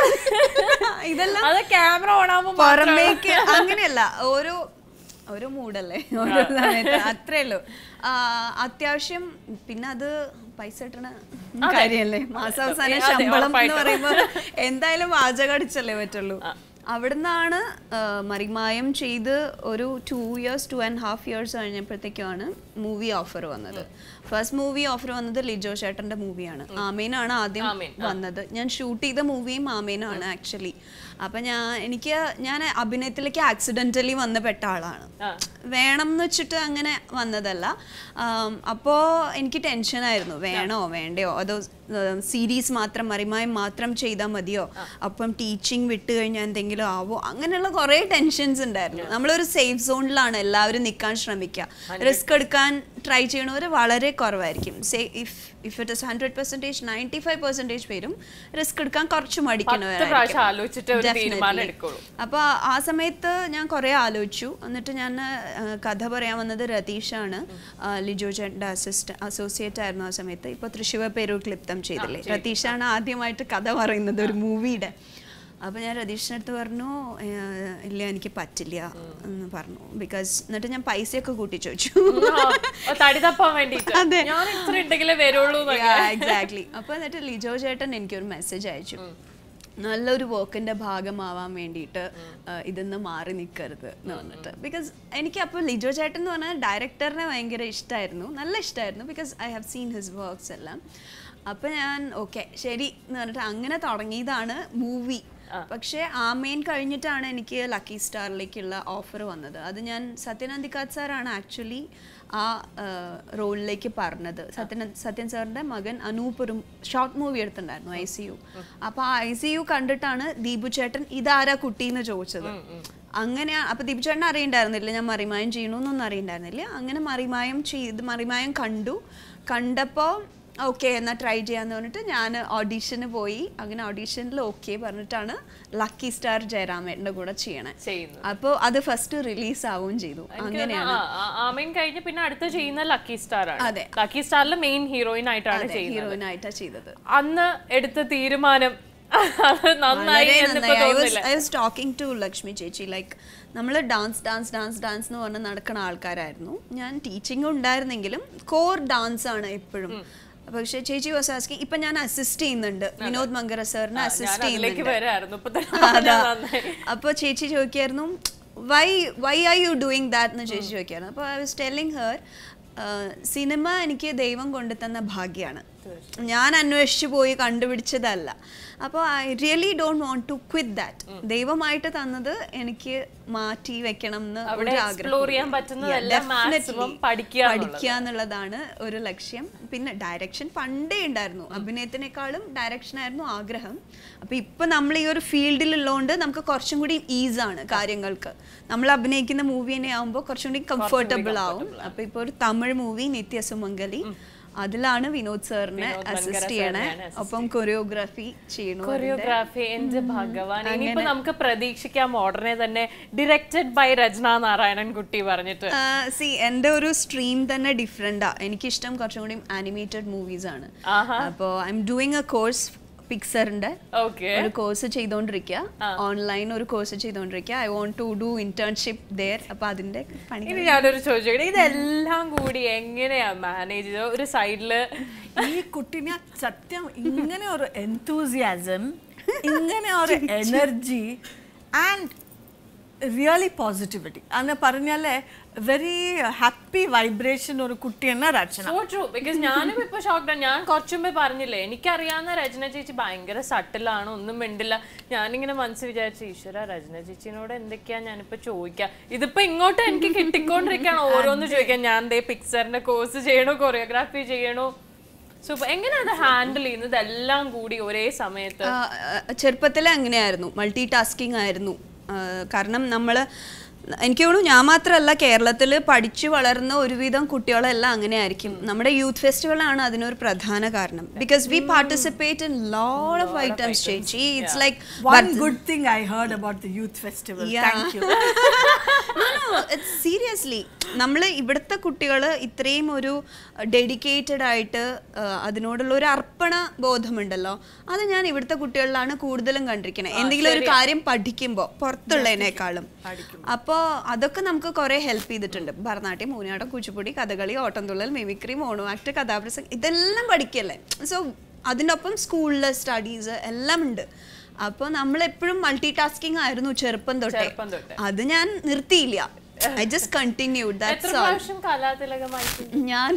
ഇതെല്ലാം
അത് ക്യാമറ ഓൺ ആവുമ്പോ
പുറമേക്ക് അങ്ങനെയല്ല ഓരോ ഓരോ മൂഡല്ലേ ഓരോ സമയത്ത് അത്രേ ഉള്ളൂ ആ, അത്യാവശ്യം പിന്നെ അത് പൈസ കിട്ടണ കാര്യല്ലേ മാസാവസാനം
അതെ,
ശമ്പളം എന്ന്
ഉറപ്പായിട്ടും.
പറയുമ്പോ എന്തായാലും വാചകം അടിച്ചല്ലേ പറ്റുള്ളൂ അവിടുന്നാണ് ആ, മറിമായം ചെയ്ത് ഒരു two years two and half years കഴിഞ്ഞപ്പോഴത്തേക്കാണ് മൂവി ഓഫർ വന്നത് ഫസ്റ്റ് മൂവി ഓഫർ വന്നത് ലിജോ ചേട്ടന്റെ മൂവിയാണ് ആമേനാണ് ആദ്യം വന്നത് ഞാൻ ഷൂട്ട് ചെയ്ത മൂവിയും ആമേനാണ് ആക്ച്വലി അപ്പൊ ഞാൻ എനിക്ക് ഞാൻ അഭിനയത്തിലേക്ക് ആക്സിഡന്റലി വന്ന് പെട്ട ആളാണ് വേണം എന്ന് വെച്ചിട്ട് അങ്ങനെ വന്നതല്ല ആം, അപ്പോ എനിക്ക് ടെൻഷനായിരുന്നു വേണോ വേണ്ടയോ അതോ സീരീസ് മാത്രം മറിമായം മാത്രം ചെയ്താൽ മതിയോ അപ്പം ടീച്ചിങ് വിട്ട് കഴിഞ്ഞാൽ എന്തെങ്കിലും ആവോ അങ്ങനെയുള്ള കുറേ ടെൻഷൻസ് ഉണ്ടായിരുന്നു നമ്മളൊരു സേഫ് സോണിലാണ് എല്ലാവരും നിൽക്കാൻ ശ്രമിക്കുക റിസ്ക് എടുക്കാൻ ട്രൈ ചെയ്യണവർ വളരെ കുറവായിരിക്കും say if if it is hundred percentage ninety five percentage പേരും റിസ്ക് എടുക്കാൻ കുറച്ച്
പത്ത് പ്രാവശ്യം ആലോചിച്ചിട്ട് ഒരു
Definitely.
തീരുമാനം എടുക്കുള്ളൂ
അപ്പൊ ആ സമയത്ത് ഞാൻ കുറെ ആലോചിച്ചു എന്നിട്ട് ഞാൻ ആ, കഥ പറയാൻ വന്നത് രതീഷാണ് ആ, ലിജോ ചേട്ടൻ്റെ അസിസ്റ്റന്റ് അസോസിയേറ്റ് ആയിരുന്നു ആ സമയത്ത് ഇപ്പൊ തൃശ്ശൂർ പേരൂർ ക്ലിപ്തം ചെയ്തില്ലേ രതീഷാണ് ആദ്യമായിട്ട് കഥ പറയുന്നത് ഒരു മൂവിയുടെ അപ്പൊ ഞാൻ രതീഷിൻ്റെ അടുത്ത് പറഞ്ഞു "ഏ, ഇല്ല എനിക്ക് പറ്റില്ല എന്ന് പറഞ്ഞു ബിക്കോസ് എന്നിട്ട് ഞാൻ പൈസയൊക്കെ കൂട്ടി ചോദിച്ചു
ആ, തടി തപ്പാൻ വേണ്ടിട്ട്
അതെ.
ഞാൻ ഇത്ര ഉണ്ടെങ്കിലേ വരുള്ളൂ എന്നൊക്കെ.
എക്സാക്ട്ലി അപ്പൊ എന്നിട്ട് ലിജോ ചേട്ടൻ എനിക്കൊരു മെസ്സേജ് അയച്ചു നല്ലൊരു വർക്കിന്റെ ഭാഗമാവാൻ വേണ്ടിയിട്ട് ആ, ഇതിന്ന് മാറി നിൽക്കരുത് എന്ന് പറഞ്ഞിട്ട് ബിക്കോസ് എനിക്ക് അപ്പോൾ ലിജോ ചേട്ടൻ എന്ന് പറഞ്ഞാൽ ഡയറക്ടറിനെ ഭയങ്കര ഇഷ്ടമായിരുന്നു നല്ല ഇഷ്ടമായിരുന്നു because I have seen his works എല്ലാം അപ്പൊ ഞാൻ ഓക്കെ ശരി എന്ന് പറഞ്ഞിട്ട് അങ്ങനെ തുടങ്ങിയതാണ് മൂവി പക്ഷേ ആമേൻ കഴിഞ്ഞിട്ടാണ് എനിക്ക് ലക്കി സ്റ്റാറിലേക്കുള്ള ഓഫർ വന്നത് അത് ഞാൻ സത്യനന്ദിക്കാത് സാറാണ് ആക്ച്വലി ആ റോളിലേക്ക് പറഞ്ഞത് സത്യൻ സത്യൻ സാറിന്റെ മകൻ അനൂപ് ഒരു ഷോർട്ട് മൂവി എടുത്തിട്ടുണ്ടായിരുന്നു ഐ സി യു അപ്പൊ ആ ഐ സി യു കണ്ടിട്ടാണ് ദീപു ചേട്ടൻ ഇതാരാ കുട്ടി എന്ന് ചോദിച്ചത് അങ്ങനെ അപ്പൊ ദീപു ചേട്ടൻ അറിയണ്ടായിരുന്നില്ല ഞാൻ മറിമായം ചെയ്യണമെന്നൊന്നും അറിയണ്ടായിരുന്നില്ല അങ്ങനെ മറിമായം ചെയ്ത് മറിമായം കണ്ടു കണ്ടപ്പോ ഓക്കെ എന്നാൽ ട്രൈ ചെയ്യാന്ന് പറഞ്ഞിട്ട് ഞാൻ ഓഡീഷന് പോയി അങ്ങനെ ഓഡീഷനിൽ ഓക്കെ പറഞ്ഞിട്ടാണ് ലക്കി സ്റ്റാർ ജയറാമേട്ടൻ്റെ കൂടെ ചെയ്യണേ
ചെയ്യുന്നത്
അപ്പോൾ അത് ഫസ്റ്റ് റിലീസ് ആവുകയും ചെയ്തു
എനിക്ക്
അങ്ങനെയാണ്
തോന്നുന്നു, ആ, ആ, ആമീൻ കഴിഞ്ഞ് പിന്നെ അടുത്ത ചെയ്യുന്ന ലക്കി സ്റ്റാർ ആണ്
അതെ.
ലക്കി സ്റ്റാറിലെ മെയിൻ ഹീറോയിൻ ആയിട്ടാണ് ചെയ്യുന്നത്
ഹീറോയിനായിട്ടാണ് ചെയ്തത്
അന്ന് എടുത്ത തീരുമാനം അത് നന്നായി
വളരെ
എന്നിപ്പോ
നന്നായി ഐ വാസ്
തോന്നുന്നില്ല
I was talking to Lakshmi ചേച്ചി ലൈക്ക് നമ്മൾ ഡാൻസ് ഡാൻസ് ഡാൻസ് ഡാൻസ് എന്ന് പറഞ്ഞ് നടക്കുന്ന ആൾക്കാരായിരുന്നു ഞാൻ ടീച്ചിങ് ഉണ്ടായിരുന്നെങ്കിലും കോർ ഡാൻസ് ആണ് എപ്പോഴും പക്ഷെ ചേച്ചി വാസ് ആസ്കിങ് ഇപ്പൊ ഞാൻ അസിസ്റ്റ് ചെയ്യുന്നുണ്ട് വിനോദ് മങ്കര സാറിനെ
ഞാൻ
അസിസ്റ്റ്
അതിലേക്ക്
ചെയ്യുന്നുണ്ട്
വരായിരുന്നു ഇപ്പൊ തന്നെ
അതാ
പറഞ്ഞത് നന്നായി.
അപ്പൊ ചേച്ചി ചോദിക്കായിരുന്നു why why are you doing that എന്ന് ചേച്ചി ചോദിക്കായിരുന്നു അപ്പോൾ ഐ വാസ് ടെല്ലിങ് ഹെർ സിനിമ എനിക്ക് ദൈവം കൊണ്ടു തന്ന ഭാഗ്യമാണ് ഞാൻ അന്വേഷിച്ചു പോയി കണ്ടുപിടിച്ചതല്ല അപ്പോൾ I really don't want to quit that ദൈവമായിട്ട് തന്നത് എനിക്ക് മാറ്റി വെക്കണം എന്ന്
അവിടെ
ഒരു
explore ചെയ്യാൻ പറ്റുന്നതെല്ലാം maximum പഠിക്കുക എന്നുള്ളത്.
പഠിക്കുക എന്നുള്ളതാണ് ഒരു ലക്ഷ്യം പിന്നെ ഡയറക്ഷൻ പണ്ടേ ഉണ്ടായിരുന്നു അഭിനയത്തിനേക്കാളും ഡയറക്ഷൻ ആയിരുന്നു ആഗ്രഹം അപ്പൊ ഇപ്പൊ നമ്മൾ ഈ ഒരു ഫീൽഡിലുള്ളതുകൊണ്ട് നമുക്ക് കുറച്ചും കൂടി ഈസ് ആണ് കാര്യങ്ങൾക്ക് നമ്മൾ അഭിനയിക്കുന്ന മൂവി തന്നെ ആവുമ്പോൾ കുറച്ചും കൂടി കംഫർട്ടബിൾ ആവും അപ്പൊ ഇപ്പൊ ഒരു തമിഴ് മൂവി നിത്യസുമംഗലി അതിലാണ് വിനോദ് സാറിനെ
വിനോദ് മൻകര
അസിസ്റ്റ് ചെയ്യണേ
സാറിനെയാണ് assist
ഒപ്പം കൊറിയോഗ്രാഫി ചെയ്യണു
കൊറിയോഗ്രാഫി എന്റെ ഭഗവാൻ ഇനിയിപ്പോ നമുക്ക് പ്രതീക്ഷിക്കാം ഉടനെ തന്നെ ഡിറക്റ്റഡ് ബൈ രചന നാരായണൻ കുട്ടി പറഞ്ഞിട്ട്
സി എൻ്റെ ഒരു സ്ട്രീം തന്നെ ഡിഫറെൻറ്റാ എനിക്കിഷ്ടം കുറച്ചും കൂടി ആനിമേറ്റഡ് മൂവീസ് ആണ് അപ്പോൾ I am doing a course പിക്സറിന്റെ
ഓക്കെ
ഒരു കോഴ്സ് ചെയ്തുകൊണ്ടിരിക്കുക ഓൺലൈൻ ഒരു കോഴ്സ് ചെയ്തുകൊണ്ടിരിക്കുക I want to do internship there അപ്പൊ അതിന്റെ പണി
ഇനി ഞാനൊരു ചോദിച്ചോട്ടെ ഇതെല്ലാം കൂടി എങ്ങനെയാ മാനേജ് ചെയ്തത് ഒരു സൈഡില്
ഈ കുട്ടിനെ സത്യം ഇങ്ങനെ ഒരു എൻതൂസിയാസം ഇങ്ങനെ ഒരു എനർജി ആൻഡ് റിയലി പോസിറ്റിവിറ്റി അങ്ങനെ പറഞ്ഞാലേ വെരി ഹാപ്പി വൈബ്രേഷൻ ഒരു കുട്ടിയെന്ന രചന
സോ ട്രൂ ബിക്കോസ് ഞാനും ഇപ്പൊ ഷോക്ക്ഡാണ് ഞാൻ കുറച്ചു മുമ്പേ പറഞ്ഞില്ലേ എനിക്കറിയാവുന്ന രചന ചേച്ചി ഭയങ്കര സട്ടിലാണ് ഒന്നും മിണ്ടില്ല ഞാനിങ്ങനെ മനസ്സ് വിചാരിച്ചു ഈശ്വര രചന ചേച്ചിനോട് എന്തൊക്കെയാ ഞാനിപ്പോ ചോദിക്കുക ഇതിപ്പോ ഇങ്ങോട്ട് എനിക്ക് കിട്ടിക്കൊണ്ടിരിക്കുകയാണ് ഓരോന്ന് ചോദിക്കാൻ ഞാൻ ദേ പിക്ചറിന്റെ കോഴ്സ് ചെയ്യണോ കൊറിയോഗ്രാഫി ചെയ്യണോ സൂപ്പർ എങ്ങനെയാ അത് ഹാൻഡിൽ ചെയ്യുന്നത് ഇതെല്ലാം കൂടി ഒരേ സമയത്ത്
ചെറുപ്പത്തിലെ അങ്ങനെയായിരുന്നു മൾട്ടി ടാസ്കിങ് ആയിരുന്നു ആ, കാരണം നമ്മൾ എനിക്ക് തോന്നുന്നു ഞാൻ മാത്രമല്ല കേരളത്തിൽ പഠിച്ചു വളർന്ന ഒരുവിധം കുട്ടികളെല്ലാം അങ്ങനെ ആയിരിക്കും നമ്മുടെ യൂത്ത് ഫെസ്റ്റിവലാണ് അതിനൊരു പ്രധാന കാരണം because we participate in load of items ചേച്ചി it's like
One good thing I heard about the youth festival. Thank you.
Seriously നമ്മൾ ഇവിടുത്തെ കുട്ടികൾ ഇത്രയും ഒരു ഡെഡിക്കേറ്റഡ് ആയിട്ട് ആ, അതിനോടുള്ള ഒരു അർപ്പണ ബോധമുണ്ടല്ലോ അത് ഞാൻ ഇവിടുത്തെ കുട്ടികളിലാണ് കൂടുതലും കണ്ടിരിക്കുന്നത് എന്തെങ്കിലും ഒരു കാര്യം പഠിക്കുമ്പോൾ പുറത്തുള്ളതിനേക്കാളും അപ്പോൾ അതൊക്കെ നമുക്ക് കുറേ ഹെൽപ്പ് ചെയ്തിട്ടുണ്ട് ഭരതനാട്യം മൂന്നാടം Kuchipudi Kathakali Ottamthullal mimicry mono act Kathaprasangam ഇതെല്ലാം പഠിക്കല്ലേ സോ അതിനൊപ്പം സ്കൂളിലെ സ്റ്റഡീസ് എല്ലാം ഉണ്ട് അപ്പോൾ നമ്മൾ എപ്പോഴും മൾട്ടി ടാസ്കിങ് ആയിരുന്നു ചെറുപ്പം തൊട്ടേ
ചെറുപ്പം തൊട്ടേ.
അത് ഞാൻ നിർത്തിയില്ല ഐ ജസ്റ്റ് കണ്ടിന്യൂ
എത്ര
ദാറ്റ്സ് ഓൾ
പ്രാവശ്യം കലാതിലകമായിട്ട്
ഞാൻ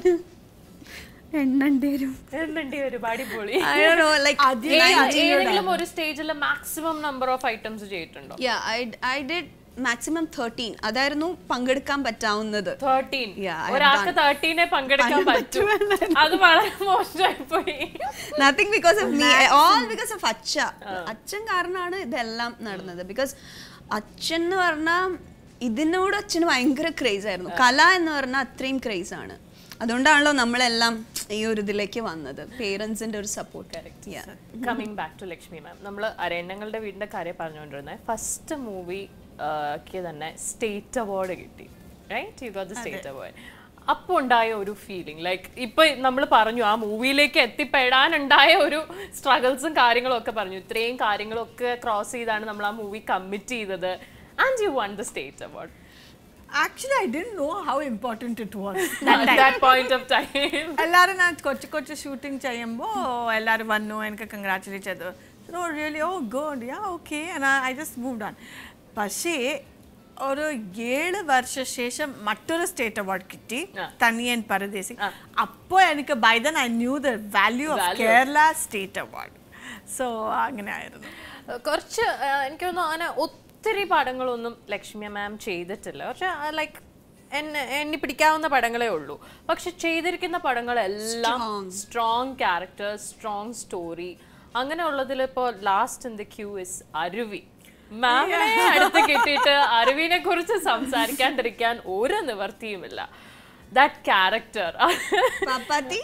എണ്ണണ്ടി വരും
എണ്ണണ്ടി വരും അടിപൊളി
I don't know, like,
ഏത്- ഏതെങ്കിലും ഒരു സ്റ്റേജിൽ മാക്സിമം നമ്പർ ഓഫ് ഐറ്റംസ് ചെയ്തിട്ടുണ്ടോ
yeah, I, I did maximum 13. അതായിരുന്നു പങ്കെടുക്കാൻ പറ്റാവുന്നത്
തേർട്ടീൻ
Yeah, I have
ഒരാൾക്ക്
done.
തേർട്ടീനെ പങ്കെടുക്കാൻ പറ്റും അത് വളരെ മോശമായി പോയി
nothing because of me all because of അച്ഛ അച്ഛൻ കാരണമാണ് ഇതെല്ലാം നടന്നത് ബിക്കോസ് അച്ഛൻ എന്ന് പറഞ്ഞാൽ ഇതിനോട് അച്ഛന് ഭയങ്കര ക്രേസ് ആയിരുന്നു കല എന്ന് പറഞ്ഞാൽ അത്രയും ക്രേസ് ആണ് അതുകൊണ്ടാണല്ലോ നമ്മളെല്ലാം ഈ ഒരു ഇതിലേക്ക് വന്നത് പേരൻസിന്റെ ഒരു support
coming back to Lakshmi ma'am നമ്മൾ അരയണ്ണങ്ങളുടെ വീടിന്റെ കാര്യം പറഞ്ഞുകൊണ്ടിരുന്നത് ഫസ്റ്റ് മൂവിക്ക് തന്നെ സ്റ്റേറ്റ് അവാർഡ് കിട്ടി right you got the state award അപ്പോൾ ഉണ്ടായ ഒരു ഫീലിംഗ് ലൈക്ക് ഇപ്പൊ നമ്മൾ പറഞ്ഞു ആ മൂവിയിലേക്ക് എത്തിപ്പെടാനുണ്ടായ ഒരു സ്ട്രഗിൾസും കാര്യങ്ങളും ഒക്കെ പറഞ്ഞു ഇത്രയും കാര്യങ്ങളൊക്കെ ക്രോസ് ചെയ്താണ് നമ്മൾ ആ മൂവി കമ്മിറ്റ് ചെയ്തത് and you won the state award
Actually, I didn't know how important it was.
That point of time
എല്ലാവരും ഞാൻ കൊച്ചു കൊച്ചു ഷൂട്ടിംഗ് ചെയ്യുമ്പോൾ എല്ലാവരും വന്നു എനിക്ക് കൺഗ്രാറ്റുലേറ്റ് ചെയ്തു so really oh good yeah okay I just moved on പക്ഷേ ഒരു ഏഴ് വർഷ ശേഷം മറ്റൊരു സ്റ്റേറ്റ് അവാർഡ് കിട്ടി
ആ.
തനിയൻ പരദേശി അപ്പോൾ എനിക്ക് by then I knew the value of Kerala state award so അങ്ങനെ ആയിരുന്നു
കുറച്ച് ആ, എനിക്ക് തോന്നുന്നു അങ്ങനെ ഒത്തിരി പടങ്ങളൊന്നും ലക്ഷ്മി മാം ചെയ്തിട്ടില്ല പക്ഷെ ലൈക്ക് എന്നെ എന്നെ പിടിക്കാവുന്ന പടങ്ങളേ ഉള്ളൂ പക്ഷെ ചെയ്തിരിക്കുന്ന പടങ്ങളെല്ലാം സ്ട്രോങ് ക്യാരക്ടർ സ്ട്രോങ് സ്റ്റോറി അങ്ങനെ ഉള്ളതിൽ ഇപ്പോൾ last in the queue is Aruvi മാമിനെ അടുത്ത് കിട്ടിയിട്ട് അരുവിനെ കുറിച്ച് സംസാരിക്കാണ്ടിരിക്കാൻ ഒരു നിവർത്തിയുമില്ല ദാറ്റ് ക്യാരക്ടർ
പാപ്പാത്തി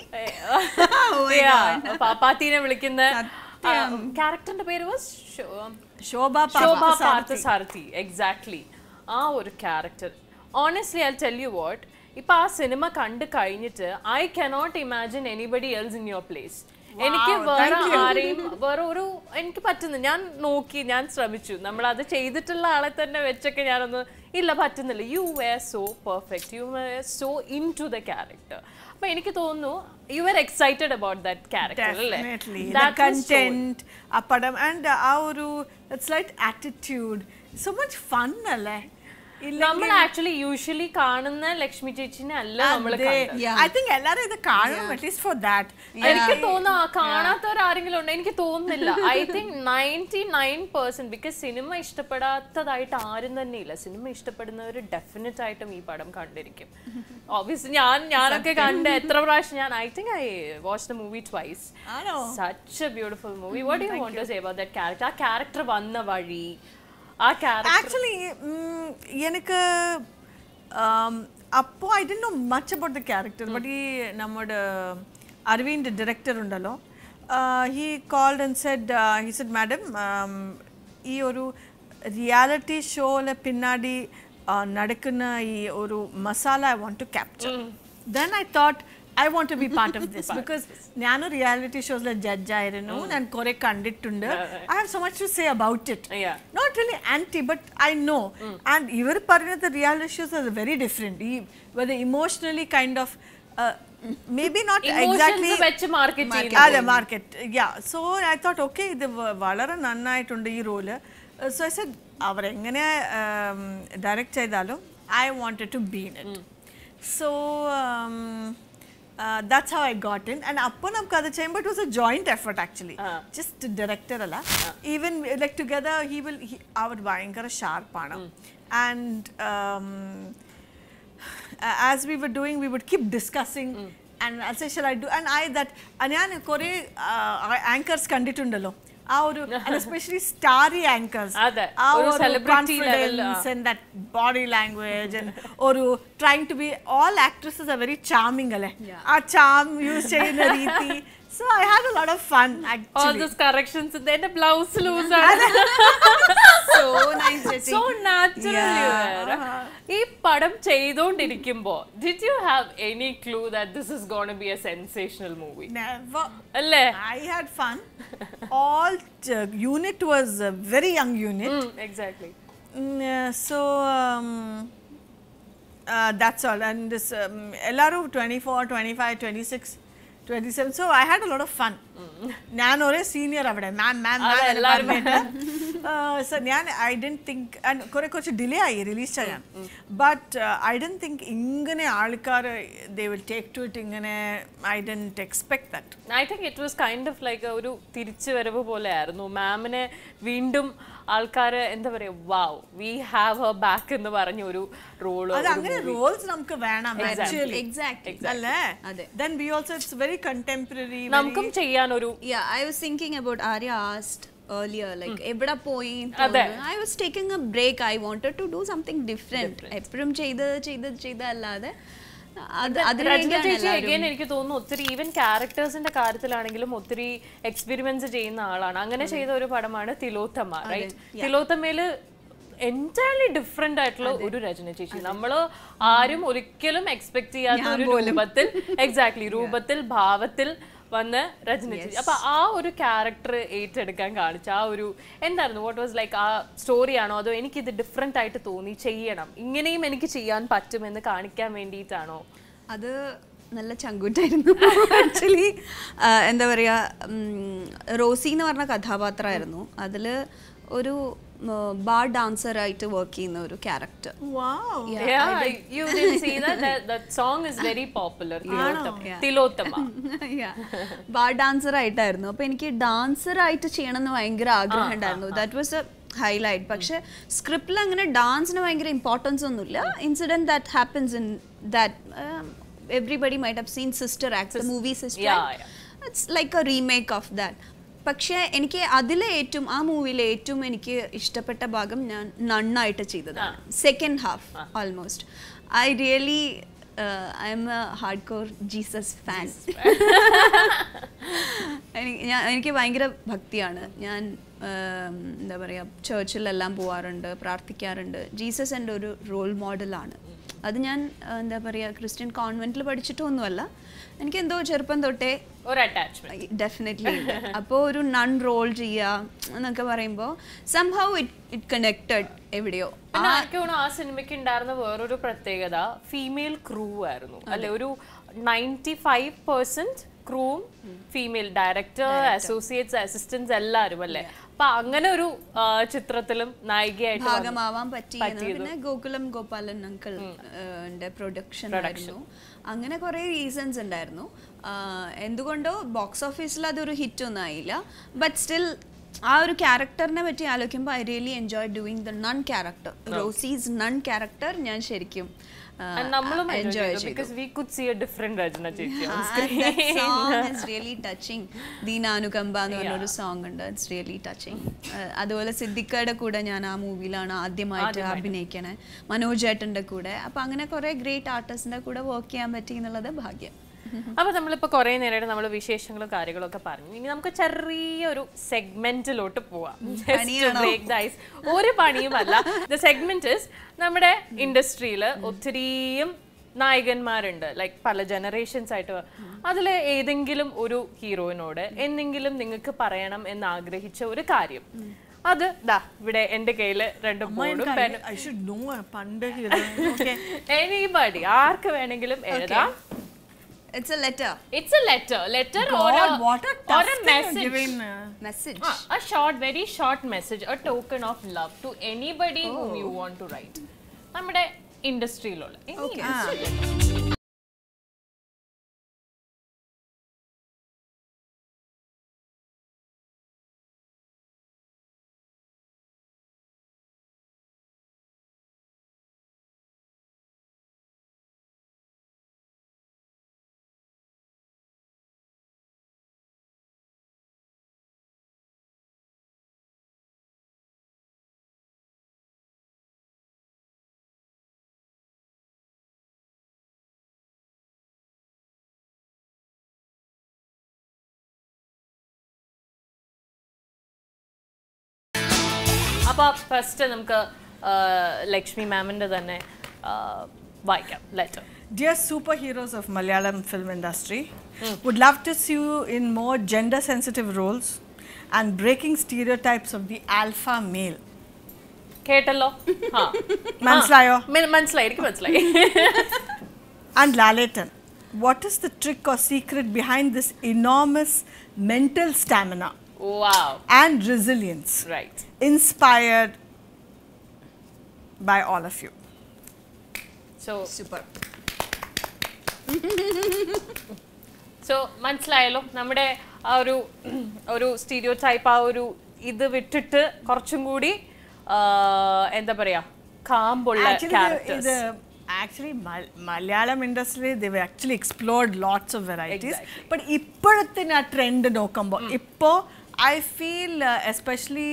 പാപ്പാത്തീനെ വിളിക്കുന്ന ക്യാരക്ടറിന്റെ പേര് വാസ്
ശോഭ
ശോഭ പാർത്ഥസാരഥി എക്സാക്ട്ലി ആ ഒരു character honestly I tell you what ഇപ്പൊ ആ സിനിമ കണ്ടു കഴിഞ്ഞിട്ട് I cannot imagine anybody else in your place എനിക്ക് വേറെ ആരെയും വേറെ ഒരു എനിക്ക് പറ്റുന്നു ഞാൻ നോക്കി ഞാൻ ശ്രമിച്ചു നമ്മൾ അത് ചെയ്തിട്ടുള്ള ആളെ തന്നെ വെച്ചൊക്കെ ഞാനൊന്ന് ഇല്ല പറ്റുന്നില്ല you were so perfect you were so into the character അപ്പൊ എനിക്ക് തോന്നുന്നു you are excited about that character അല്ലേ
Definitely. The
That was so-
content, ആ പടം and ആ ഒരു it's like attitude so much fun അല്ലേ
നമ്മൾ ആക്ച്വലി യൂഷ്വലി കാണുന്ന ലക്ഷ്മി ചേച്ചിനെ അല്ല നമ്മൾ
ഐ തിങ്ക് എല്ലാരും ഇത് കാണണം അറ്റ്ലീസ്റ്റ് ഫോർ ദാറ്റ്
എനിക്ക് തോന്നുന്നു ആ കാണാത്തവരാരെങ്കിലും ഉണ്ടോ എനിക്ക് തോന്നുന്നില്ല I think ninety nine percent because സിനിമ ഇഷ്ടപ്പെടാത്തതായിട്ട് ആരും തന്നെ ഇല്ല സിനിമ ഇഷ്ടപ്പെടുന്നവർ ഡെഫിനറ്റ് ആയിട്ടും ഈ പടം കണ്ടിരിക്കും ഓബിയസ്ലി ഞാൻ ഞാനൊക്കെ കണ്ട് എത്ര പ്രാവശ്യം ഞാൻ I think I watch the movie twice
ആണോ
such a beautiful movie what you want to say about that character ആ ക്യാരക്ടർ വന്ന വഴി ആ ക്യാരക്ടർ
ആക്ച്വലി എനിക്ക് അപ്പോൾ I did know much about the character but ഈ നമ്മുടെ അരവിന്ദ് ഡയറക്ടർ ഉണ്ടല്ലോ he called and said he said madam ഈ ഒരു റിയാലിറ്റി ഷോയിലെ പിന്നാടി uh, നടക്കുന്ന ഈ ഒരു masala I want to capture then I thought I want to be part of this because ഞാനും റിയാലിറ്റി ഷോസിലെ ജഡ്ജായിരുന്നു ഞാൻ കുറെ കണ്ടിട്ടുണ്ട് I have so much to say about it
Yeah.
not really anti but i know and ഇവർ പറയുന്നത് reality shows are very different ഈ whether emotionally kind of may be not exactly
emotions വെച്ച് market ചെയ്യുന്നത്
അതെ market yeah so I thought okay ഇത് വ- വളരെ നന്നായിട്ടുണ്ട് ഈ റോള് സോ ഐ സെഡ് അവരെങ്ങനെ ഡയറക്റ്റ് ചെയ്താലും I wanted to be in it so that's how I got in and അപ്പോൾ നമുക്ക് അത് ചെയ്യുമ്പോൾ it was a joint effort actually just director അല്ല even like together he will അവർ ഭയങ്കര ഷാർപ്പാണ് and uh, as we were doing, we would keep discussing. And I'll say, shall I do? And I that, ഞാൻ കുറേ anchors കണ്ടിട്ടുണ്ടല്ലോ ആ ഒരു especially Starry anchors
അതെ,
ആ
ഒരു
ഒരു
celebrity level,
confidence and that body language and ഒരു trying to be all actresses are very charming അല്ലേ ആ ചാം യൂസ് ചെയ്യുന്ന രീതി so I have a lot of fun
all
actually
this corrections എന്റെ ബ്ലൗസ് ലൂസ് ആണ്
So nice, Jesse.
So natural ഈ പടം ചെയ്തോണ്ടിരിക്കുമ്പോ did you have any clue that this is gonna a sensational movie
never
അല്ലേ
I had fun. All uh, unit was a very young unit.
Exactly
Mm, uh, so um, uh, that's all. And this um, LRO 24, 25, 26, 27. So I had a lot of fun. ഞാൻ ഒരേ senior അവിടെ മാം മാം
അതെ, എല്ലാവരും
so ഞാൻ I don't think and കുറെ കുറച്ച് delay ആയി release ചെയ്യാൻ ബട്ട് ഐ ഡൻ തിങ്ക് ഇങ്ങനെ ആൾക്കാർ they will take to it ഇങ്ങനെ I didn't expect that
I think it was kind of like ഒരു തിരിച്ചുവരവ് പോലെ ആയിരുന്നു മാമിനെ വീണ്ടും ആൾക്കാർ എന്താ പറയാ wow we have her back എന്ന് പറഞ്ഞ ഒരു റോള്
അത് അങ്ങനെ റോൾസ് നമുക്ക് വേണം ആക്ച്വലി
Exactly.
അല്ലേ
അതെ.
Then we also it's very contemporary
നമുക്കും ചെയ്യാൻ ഒരു
Yeah, I was thinking about Arya asked earlier, like, എവിടെ പോയി
അതെ.
I was taking a break I wanted to do something different എപ്പോഴും ചെയ്തത് ചെയ്തത് ചെയ്തല്ലാതെ അത് അതിന്
രചന
വേണ്ടിയാണ്
ചേച്ചി
എല്ലാവരും-
അഗൈൻ എനിക്ക് തോന്നുന്നു ഒത്തിരി ഈവൻ ക്യാരക്ടേഴ്സിന്റെ കാര്യത്തിലാണെങ്കിലും ഒത്തിരി എക്സ്പെരിമെന്റ്സ് ചെയ്യുന്ന ആളാണ് അങ്ങനെ ചെയ്ത ഒരു പടമാണ് തിലോത്തമ്മ റൈറ്റ് തിലോത്തമ്മയില് എൻറ്റയർലി ഡിഫറെന്റ് ആയിട്ടുള്ള ഒരു രചന ചേച്ചി നമ്മള് ആരും ഒരിക്കലും എക്സ്പെക്ട് ചെയ്യാത്ത ഒരു രൂപത്തിൽ എക്സാക്ട്ലി രൂപത്തിൽ ഭാവത്തിൽ വന്ന് രചന ചേച്ചി അപ്പൊ ആ ഒരു ക്യാരക്ടർ ഏറ്റെടുക്കാൻ കാണിച്ച ആ ഒരു എന്തായിരുന്നു വാട്ട് വാസ് ലൈക്ക് ആ സ്റ്റോറിയാണോ അതോ എനിക്കിത് ഡിഫറെന്റ് ആയിട്ട് തോന്നി ചെയ്യണം ഇങ്ങനെയും എനിക്ക് ചെയ്യാൻ പറ്റുമെന്ന് കാണിക്കാൻ വേണ്ടിയിട്ടാണോ
അത് നല്ല ചങ്കൂറ്റായിരുന്നു ആക്ച്വലി എന്താ പറയുക റോസി എന്ന് പറഞ്ഞ കഥാപാത്രമായിരുന്നു അതിൽ ഒരു ബാർ ഡാൻസർ ആയിട്ട് വർക്ക് ചെയ്യുന്ന ഒരു character
wow
Yeah, you didn't see that? that? That song is very popular. Tilottama. Tilottama.
Bar dancer ആയിട്ടായിരുന്നു അപ്പൊ എനിക്ക് ഡാൻസർ ആയിട്ട് ചെയ്യണം എന്ന് ഭയങ്കര ആഗ്രഹം ഉണ്ടായിരുന്നു ദാറ്റ് വാസ് എ ഹൈലൈറ്റ് പക്ഷെ സ്ക്രിപ്റ്റിൽ അങ്ങനെ ഡാൻസിന് ഭയങ്കര ഇമ്പോർട്ടൻസ് ഒന്നുമില്ല incident that happens in that everybody might have seen sister act movie sister
Yeah, yeah.
It's like a remake of that പക്ഷേ എനിക്ക് അതിലെ ഏറ്റവും ആ മൂവിയിലെ ഏറ്റവും എനിക്ക് ഇഷ്ടപ്പെട്ട ഭാഗം ഞാൻ നന്നായിട്ട് ചെയ്തതാണ് second half almost I really I am a hardcore Jesus fan എനിക്ക് ഞാൻ എനിക്ക് ഭയങ്കര ഭക്തിയാണ് ഞാൻ ഉം, എന്താ പറയുക ചേർച്ചിലെല്ലാം പോവാറുണ്ട് പ്രാർത്ഥിക്കാറുണ്ട് ജീസസ് എൻ്റെ ഒരു റോൾ മോഡലാണ് അത് ഞാൻ ആ, എന്താ പറയുക ക്രിസ്ത്യൻ കോൺവെൻറ്റിൽ പഠിച്ചിട്ടൊന്നുമല്ല എനിക്ക് എന്തോ ചെറുപ്പം തൊട്ടേ
ഒരു അറ്റാച്ച്മെന്റ്
ഡെഫിനറ്റ്ലി അപ്പോൾ ഒരു നൺ റോൾ ചെയ്യുക എന്നൊക്കെ പറയുമ്പോൾ സംഹൗ ഇറ്റ് ഇറ്റ് കണക്റ്റഡ് എവിടെയോ
പിന്നെ എനിക്ക് തോന്നുന്നു ആ സിനിമയ്ക്ക് ഉണ്ടായിരുന്ന വേറൊരു പ്രത്യേകത ഫീമെയിൽ ക്രൂ ആയിരുന്നു അല്ലെ ഒരു നയൻറ്റി ഫൈവ് പെർസെന്റ് ക്രൂവും ഫീമെയിൽ ഡയറക്ടർ അസോസിയേറ്റ്സ് അസിസ്റ്റൻസ് എല്ലാവരും അല്ലേ അപ്പൊ അങ്ങനെ ഒരു ആ, ചിത്രത്തിലും നായികയായിട്ട് വന്നു.
ഭാഗമാവാൻ പറ്റിയെന്ന് പിന്നെ ഗോകുലം ഗോപാലൻ അങ്കിൾ പ്രൊഡക്ഷൻ ആയിരുന്നു അങ്ങനെ കുറെ റീസൺസ് ഉണ്ടായിരുന്നു ആ, എന്തുകൊണ്ടോ ബോക്സ് ഓഫീസിൽ അതൊരു ഹിറ്റ് ഒന്നും ആയില്ല ബട്ട് സ്റ്റിൽ ആ ഒരു ക്യാരക്ടറിനെ പറ്റി ആലോചിക്കുമ്പോൾ I really enjoy doing the nun character Rosie's nun character ഞാൻ ശരിക്കും
And നമ്മളും
എൻജോയ്
എൻജോയ്
ചെയ്തു
because we could see a different Rachana ചേച്ചി on
Ah,
screen.
that song is really touching. ദീനാനുകമ്പ എന്ന് പറഞ്ഞൊരു സോങ് ഉണ്ട് ഇറ്റ്സ് റിയലി ടച്ചിങ് അതുപോലെ സിദ്ദിഖയുടെ കൂടെ ഞാൻ ആ മൂവിയിലാണ് ആദ്യമായിട്ട് അഭിനയിക്കണേ മനോജ് ഏട്ടൻ്റെ കൂടെ അപ്പൊ അങ്ങനെ കുറെ ഗ്രേറ്റ് ആർട്ടിസ്റ്റിന്റെ കൂടെ വർക്ക് ചെയ്യാൻ പറ്റി എന്നുള്ളത് ഭാഗ്യം
അപ്പൊ നമ്മളിപ്പോ കുറെ നേരമായിട്ട് നമ്മൾ വിശേഷങ്ങളും കാര്യങ്ങളും ഒക്കെ പറഞ്ഞു ഇനി നമുക്ക് ചെറിയൊരു സെഗ്മെന്റിലോട്ട് പോവാം ബ്രേക്ക് ദ ഐസ് ഒരു പണിയുമല്ല ദ സെഗ്മെന്റ് ഇസ് നമ്മുടെ ഇൻഡസ്ട്രിയിൽ ഒത്തിരിയും നായകന്മാരുണ്ട് ലൈക്ക് പല ജനറേഷൻസ് ആയിട്ട് അതിൽ ഏതെങ്കിലും ഒരു ഹീറോയിനോട് എന്തെങ്കിലും നിങ്ങൾക്ക് പറയണം എന്ന് ആഗ്രഹിച്ച ഒരു കാര്യം അത് ദാ ഇവിടെ എന്റെ കയ്യില് രണ്ട് ബോർഡും പെനും
ഐ ഷുഡ് നോ പണ്ട് hero. Okay.
എനിബഡി ആർക്ക് വേണമെങ്കിലും എഴുതാം
it's a letter
It's a letter. Letter or a,
God, what a
or
tough
a
thing you're
message.
giving, uh,
message
Ah, a short, very short message, a token of love to anybody whom you want to write. നമ്മുടെ ഇൻഡസ്ട്രിയിലുള്ള അപ്പൊ first നമുക്ക് ആ, ലക്ഷ്മി മാമിന്റെ തന്നെ ആ, വായിക്കാം letter
Dear superheroes of Malayalam film industry, would love to see you in more gender sensitive roles and breaking stereotypes of the alpha male.
കേട്ടല്ലോ ആ.
മനസ്സിലായോ?
ആ, മന- മനസ്സിലായി എനിക്ക് മനസ്സിലായി
And Laletan, what is the trick or secret behind this enormous mental stamina
wow
and resilience
right
inspired by all of you?
So
super
so മനസ്സിലായല്ലോ നമ്മുടെ ആ ഒരു ഒരു സ്റ്റീരിയോ ടൈപ്പ് ആ ഒരു ഇത് വിട്ടിട്ട് കുറച്ചും കൂടി ആ, എന്താ പറയാ കാമ്പുള്ള
Actually, the,
characters
the, actually Mal- Malayalam industry, they were actually explored lots of varieties.
Exactly.
But ഇപ്പോഴത്തെ ആ ട്രെൻഡ് നോക്കുമ്പോൾ ഇപ്പോൾ I feel especially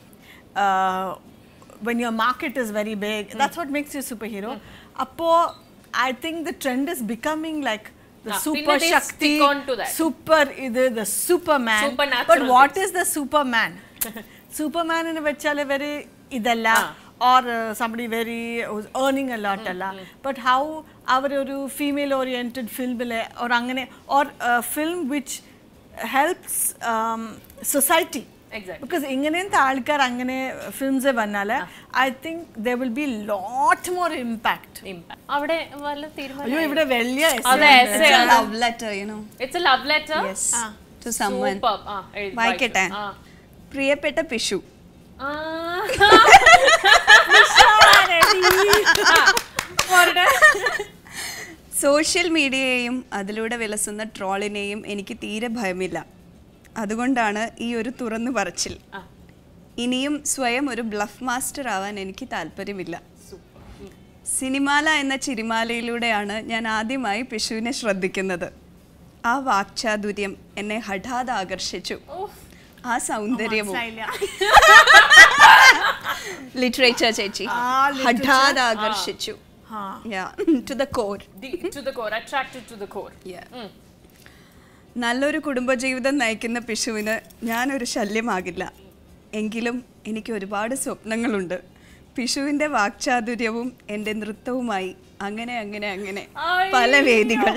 when your market is very big, that's what makes you a superhero. അപ്പോൾ I think the trend is becoming like the
Ah,
super
പിന്നെ they
Shakti,
stick on to that.
super ഇത് the Superman. But
Supernatural
what is the Superman? Superman എന്ന് വെച്ചാൽ very ഇതല്ല or uh, somebody very who's earning a lot അല്ല but how അവരൊരു female oriented ഫിലിമിലെ or അങ്ങനെ or a film which helps um, society
Exactly.
Because ഇങ്ങനത്തെ ആൾക്കാർ അങ്ങനെ ഫിലിംസ് വന്നാൽ I think there will be lot more impact
impact അവിടെ വല്ല തീരുമാനം
അയ്യോ ഇവിടെ വലിയ
അതെ essay ആണ്.
Love letter you know
it's a love letter
yes to summon
super ആ എഴുതി
വായിക്കട്ടെ
വായിച്ചു. ആ.
പ്രിയപ്പെട്ട പിഷു
ആ. ആ. പോരട്ടെ.
സോഷ്യൽ മീഡിയയെയും അതിലൂടെ വിലസുന്ന ട്രോളിനെയും എനിക്ക് തീരെ ഭയമില്ല അതുകൊണ്ടാണ് ഈ ഒരു തുറന്നു പറച്ചിൽ
ആ.
ഇനിയും സ്വയം ഒരു ബ്ലഫ് മാസ്റ്റർ ആവാൻ എനിക്ക് താല്പര്യമില്ല സിനിമാല എന്ന ചിരിമാലയിലൂടെയാണ് ഞാൻ ആദ്യമായി പിഷുവിനെ ശ്രദ്ധിക്കുന്നത് ആ വാക്ചാതുര്യം എന്നെ ഹഠാത് ആകർഷിച്ചു ആ സൗന്ദര്യവും ലിറ്ററേച്ചർ ചേച്ചി
ആ, literature.
ഹഠാത് ആകർഷിച്ചു to the core
The- to the core, attracted to the core. ഉം.
നല്ലൊരു കുടുംബജീവിതം നയിക്കുന്ന പിഷുവിന് ഞാനൊരു ശല്യമാകില്ല എങ്കിലും എനിക്ക് ഒരുപാട് സ്വപ്നങ്ങളുണ്ട് പിഷുവിൻ്റെ വാക്ചാതുര്യവും എൻ്റെ നൃത്തവുമായി അങ്ങനെ അങ്ങനെ അങ്ങനെ പല വേദികൾ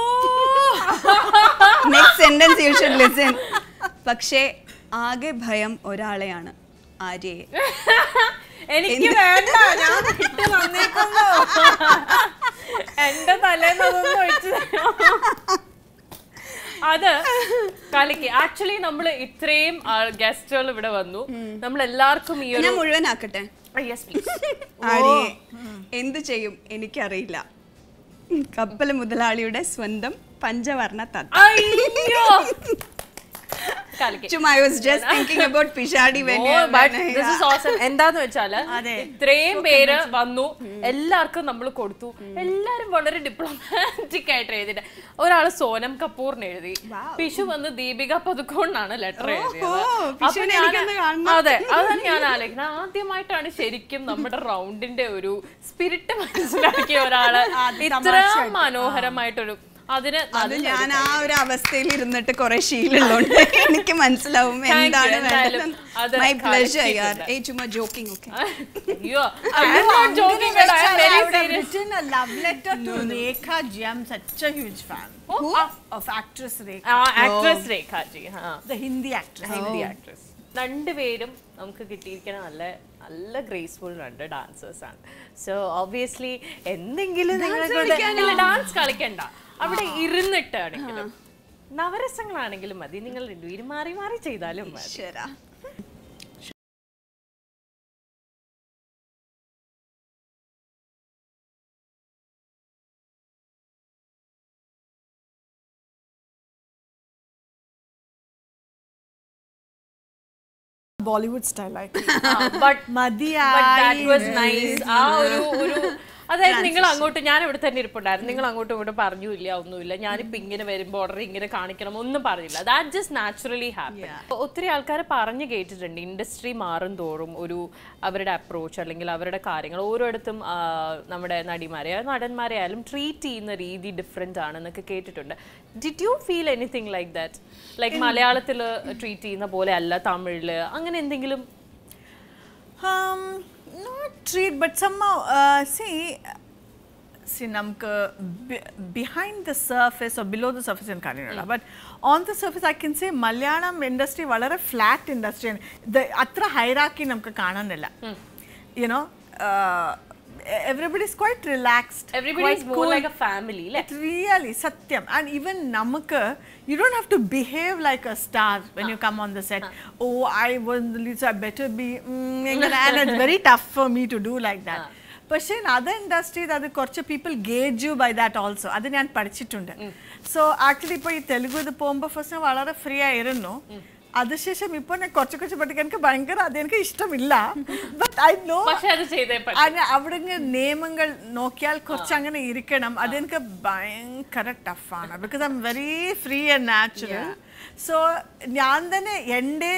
next sentence you should listen പക്ഷേ ആകെ ഭയം ഒരാളെയാണ് ആര്യയെ
എനിക്ക് വേണ്ട ഞാൻ വിട്ട് വന്നേക്കുന്നു എന്റെ തലേന്ന് അതൊന്നും ഒഴിച്ചു തരുമോ? അത് കളിക്ക് ആക്ച്വലി നമ്മൾ ഇത്രയും ഗസ്റ്റുകൾ ഇവിടെ വന്നു നമ്മൾ എല്ലാവർക്കും ഈ ഒരു
ഞാൻ മുഴുവനാക്കട്ടെ
യെസ് പ്ലീസ്
ആര്യെ എന്ത് ചെയ്യും എനിക്കറിയില്ല കപ്പൽ മുതലാളിയുടെ സ്വന്തം പഞ്ചവർണ്ണ തത്ത
അയ്യോ കളിക്ക്
ചുമ്മാ I was just thinking about Pisharody when you are
but
done.
This is awesome. എന്താന്ന് വെച്ചാല്
അതെ.
ഇത്രയും പേര് വന്നു എല്ലാവർക്കും നമ്മൾ കൊടുത്തു എല്ലാരും വളരെ ഡിപ്ലോമാറ്റിക് ആയിട്ട് എഴുതിട്ട് ഒരാള് സോനം കപൂറിന് എഴുതി പിഷു വന്ന് ദീപിക പതുക്കോണിനാണ് ലെറ്റർ എഴുതിയത് അപ്പൊ
പിഷുവിനെ
ഞാൻ-
എനിക്കൊന്ന് കാണണം.
അതെ അതാണ് ഞാൻ ആലോചിക്കുന്നത് ആദ്യമായിട്ടാണ് ശരിക്കും നമ്മുടെ റൗണ്ടിന്റെ ഒരു സ്പിരിറ്റ് മനസ്സിലാക്കിയ ഒരാള് ഇത്ര മനോഹരമായിട്ടൊരു അതിന്
അത്
നല്ല
ഞാൻ ആ ഒരു അവസ്ഥയിൽ ഇരുന്നിട്ട് കുറെ ശീലമുള്ളതുകൊണ്ട് എനിക്ക് മനസ്സിലാവും
you.
എന്താണ്
എന്തായാലും
വേണ്ടത്
അത്
മൈ പ്ലഷർ
കളിച്ചിട്ടുണ്ട്.
യാർ ഏയ് ചുമ്മാ ജോക്കിംഗ് ഓക്കെ
അയ്യോ I'm not joking, but I'm very
I would have
serious.
written a love letter to Rekha Ji. I'm such a huge fan
Who?
of actress Rekha,
ആ actress Rekhaji ആ
the Hindi actress.
Hindi actress രണ്ടുപേരും നമുക്ക് കിട്ടിയിരിക്കുന്ന നല്ല നല്ല graceful രണ്ട് dancers ആണ് so obviously എന്തെങ്കിലും നിങ്ങളെ ഡാൻസ് കളിക്കണ്ട അവിടെ ഇരുന്നിട്ട് ആണെങ്കിലും നവരസങ്ങളാണെങ്കിലും മതി നിങ്ങൾ രണ്ടുപേരും മാറി മാറി ചെയ്താലും മതി
ശരാ
Bollywood style, I think.
But
മതിയായി
വാസ് നൈസ് ആ ഒരു ഒരു അതായത് നിങ്ങൾ അങ്ങോട്ട് ഞാൻ ഇവിടെ തന്നെ ഇരിപ്പുണ്ടായിരുന്നു നിങ്ങൾ അങ്ങോട്ടും ഇങ്ങോട്ടും പറഞ്ഞില്ല ഒന്നുമില്ല ഞാനിപ്പോ ഇങ്ങനെ വരുമ്പോൾ ഓർഡർ ഇങ്ങനെ കാണിക്കണം ഒന്നും പറഞ്ഞില്ല ദാറ്റ് ജസ്റ്റ് നാച്ചുറലി ഹാപ്പി ഒത്തിരി ആൾക്കാർ പറഞ്ഞു കേട്ടിട്ടുണ്ട് ഇൻഡസ്ട്രി മാറും തോറും ഒരു അവരുടെ അപ്രോച്ച് അല്ലെങ്കിൽ അവരുടെ കാര്യങ്ങൾ ഓരോയിടത്തും ആ, നമ്മുടെ നടിമാരെ നടന്മാരെ ആയാലും ട്രീറ്റ് ചെയ്യുന്ന രീതി ഡിഫറെൻ്റ് ആണെന്നൊക്കെ കേട്ടിട്ടുണ്ട് did you feel anything like that like മലയാളത്തിൽ ട്രീറ്റ് ചെയ്യുന്ന പോലെ അല്ല തമിഴില് അങ്ങനെ എന്തെങ്കിലും
Um, not treat, but somehow, uh, see, see, namka be, behind the surface or below the surface in Kannada, but on the surface, I can say Malayalam industry വളരെ flat industry ആണ് the അത്ര hierarchy നമുക്ക് കാണുന്നില്ല you know uh, everybody is quite relaxed
Everybody
quite
is more
cool.
like a family, ല്ലേ?
It really satyam and even namaka you don't have to behave like a star when you come on the set oh i was the lead so i better be mm, and it's very tough for me to do like that പക്ഷേ in other industries അത് കുറച്ച് people gauge you by that also അത് ഞാൻ പഠിച്ചിട്ടുണ്ട് so actually ഇപ്പോൾ ഈ തെലുഗു ഇത് പോകുമ്പോൾ ഫസ്റ്റ് ഞാൻ വളരെ ഫ്രീ ആയിരുന്നു അതിനുശേഷം ഇപ്പോൾ ഞാൻ കുറച്ച് കുറച്ച് പഠിക്കാൻ എനിക്ക് ഭയങ്കര അത് എനിക്ക് ഇഷ്ടമില്ല ബട്ട് ഐ നോ
പക്ഷെ അത് ചെയ്തേ പറ്റൂ.
അത് അവിടെ നിയമങ്ങൾ നോക്കിയാൽ കുറച്ച് അങ്ങനെ ഇരിക്കണം അതെനിക്ക് ഭയങ്കര ടഫാണ് because I M very free and natural so ഞാൻ തന്നെ എൻ്റെ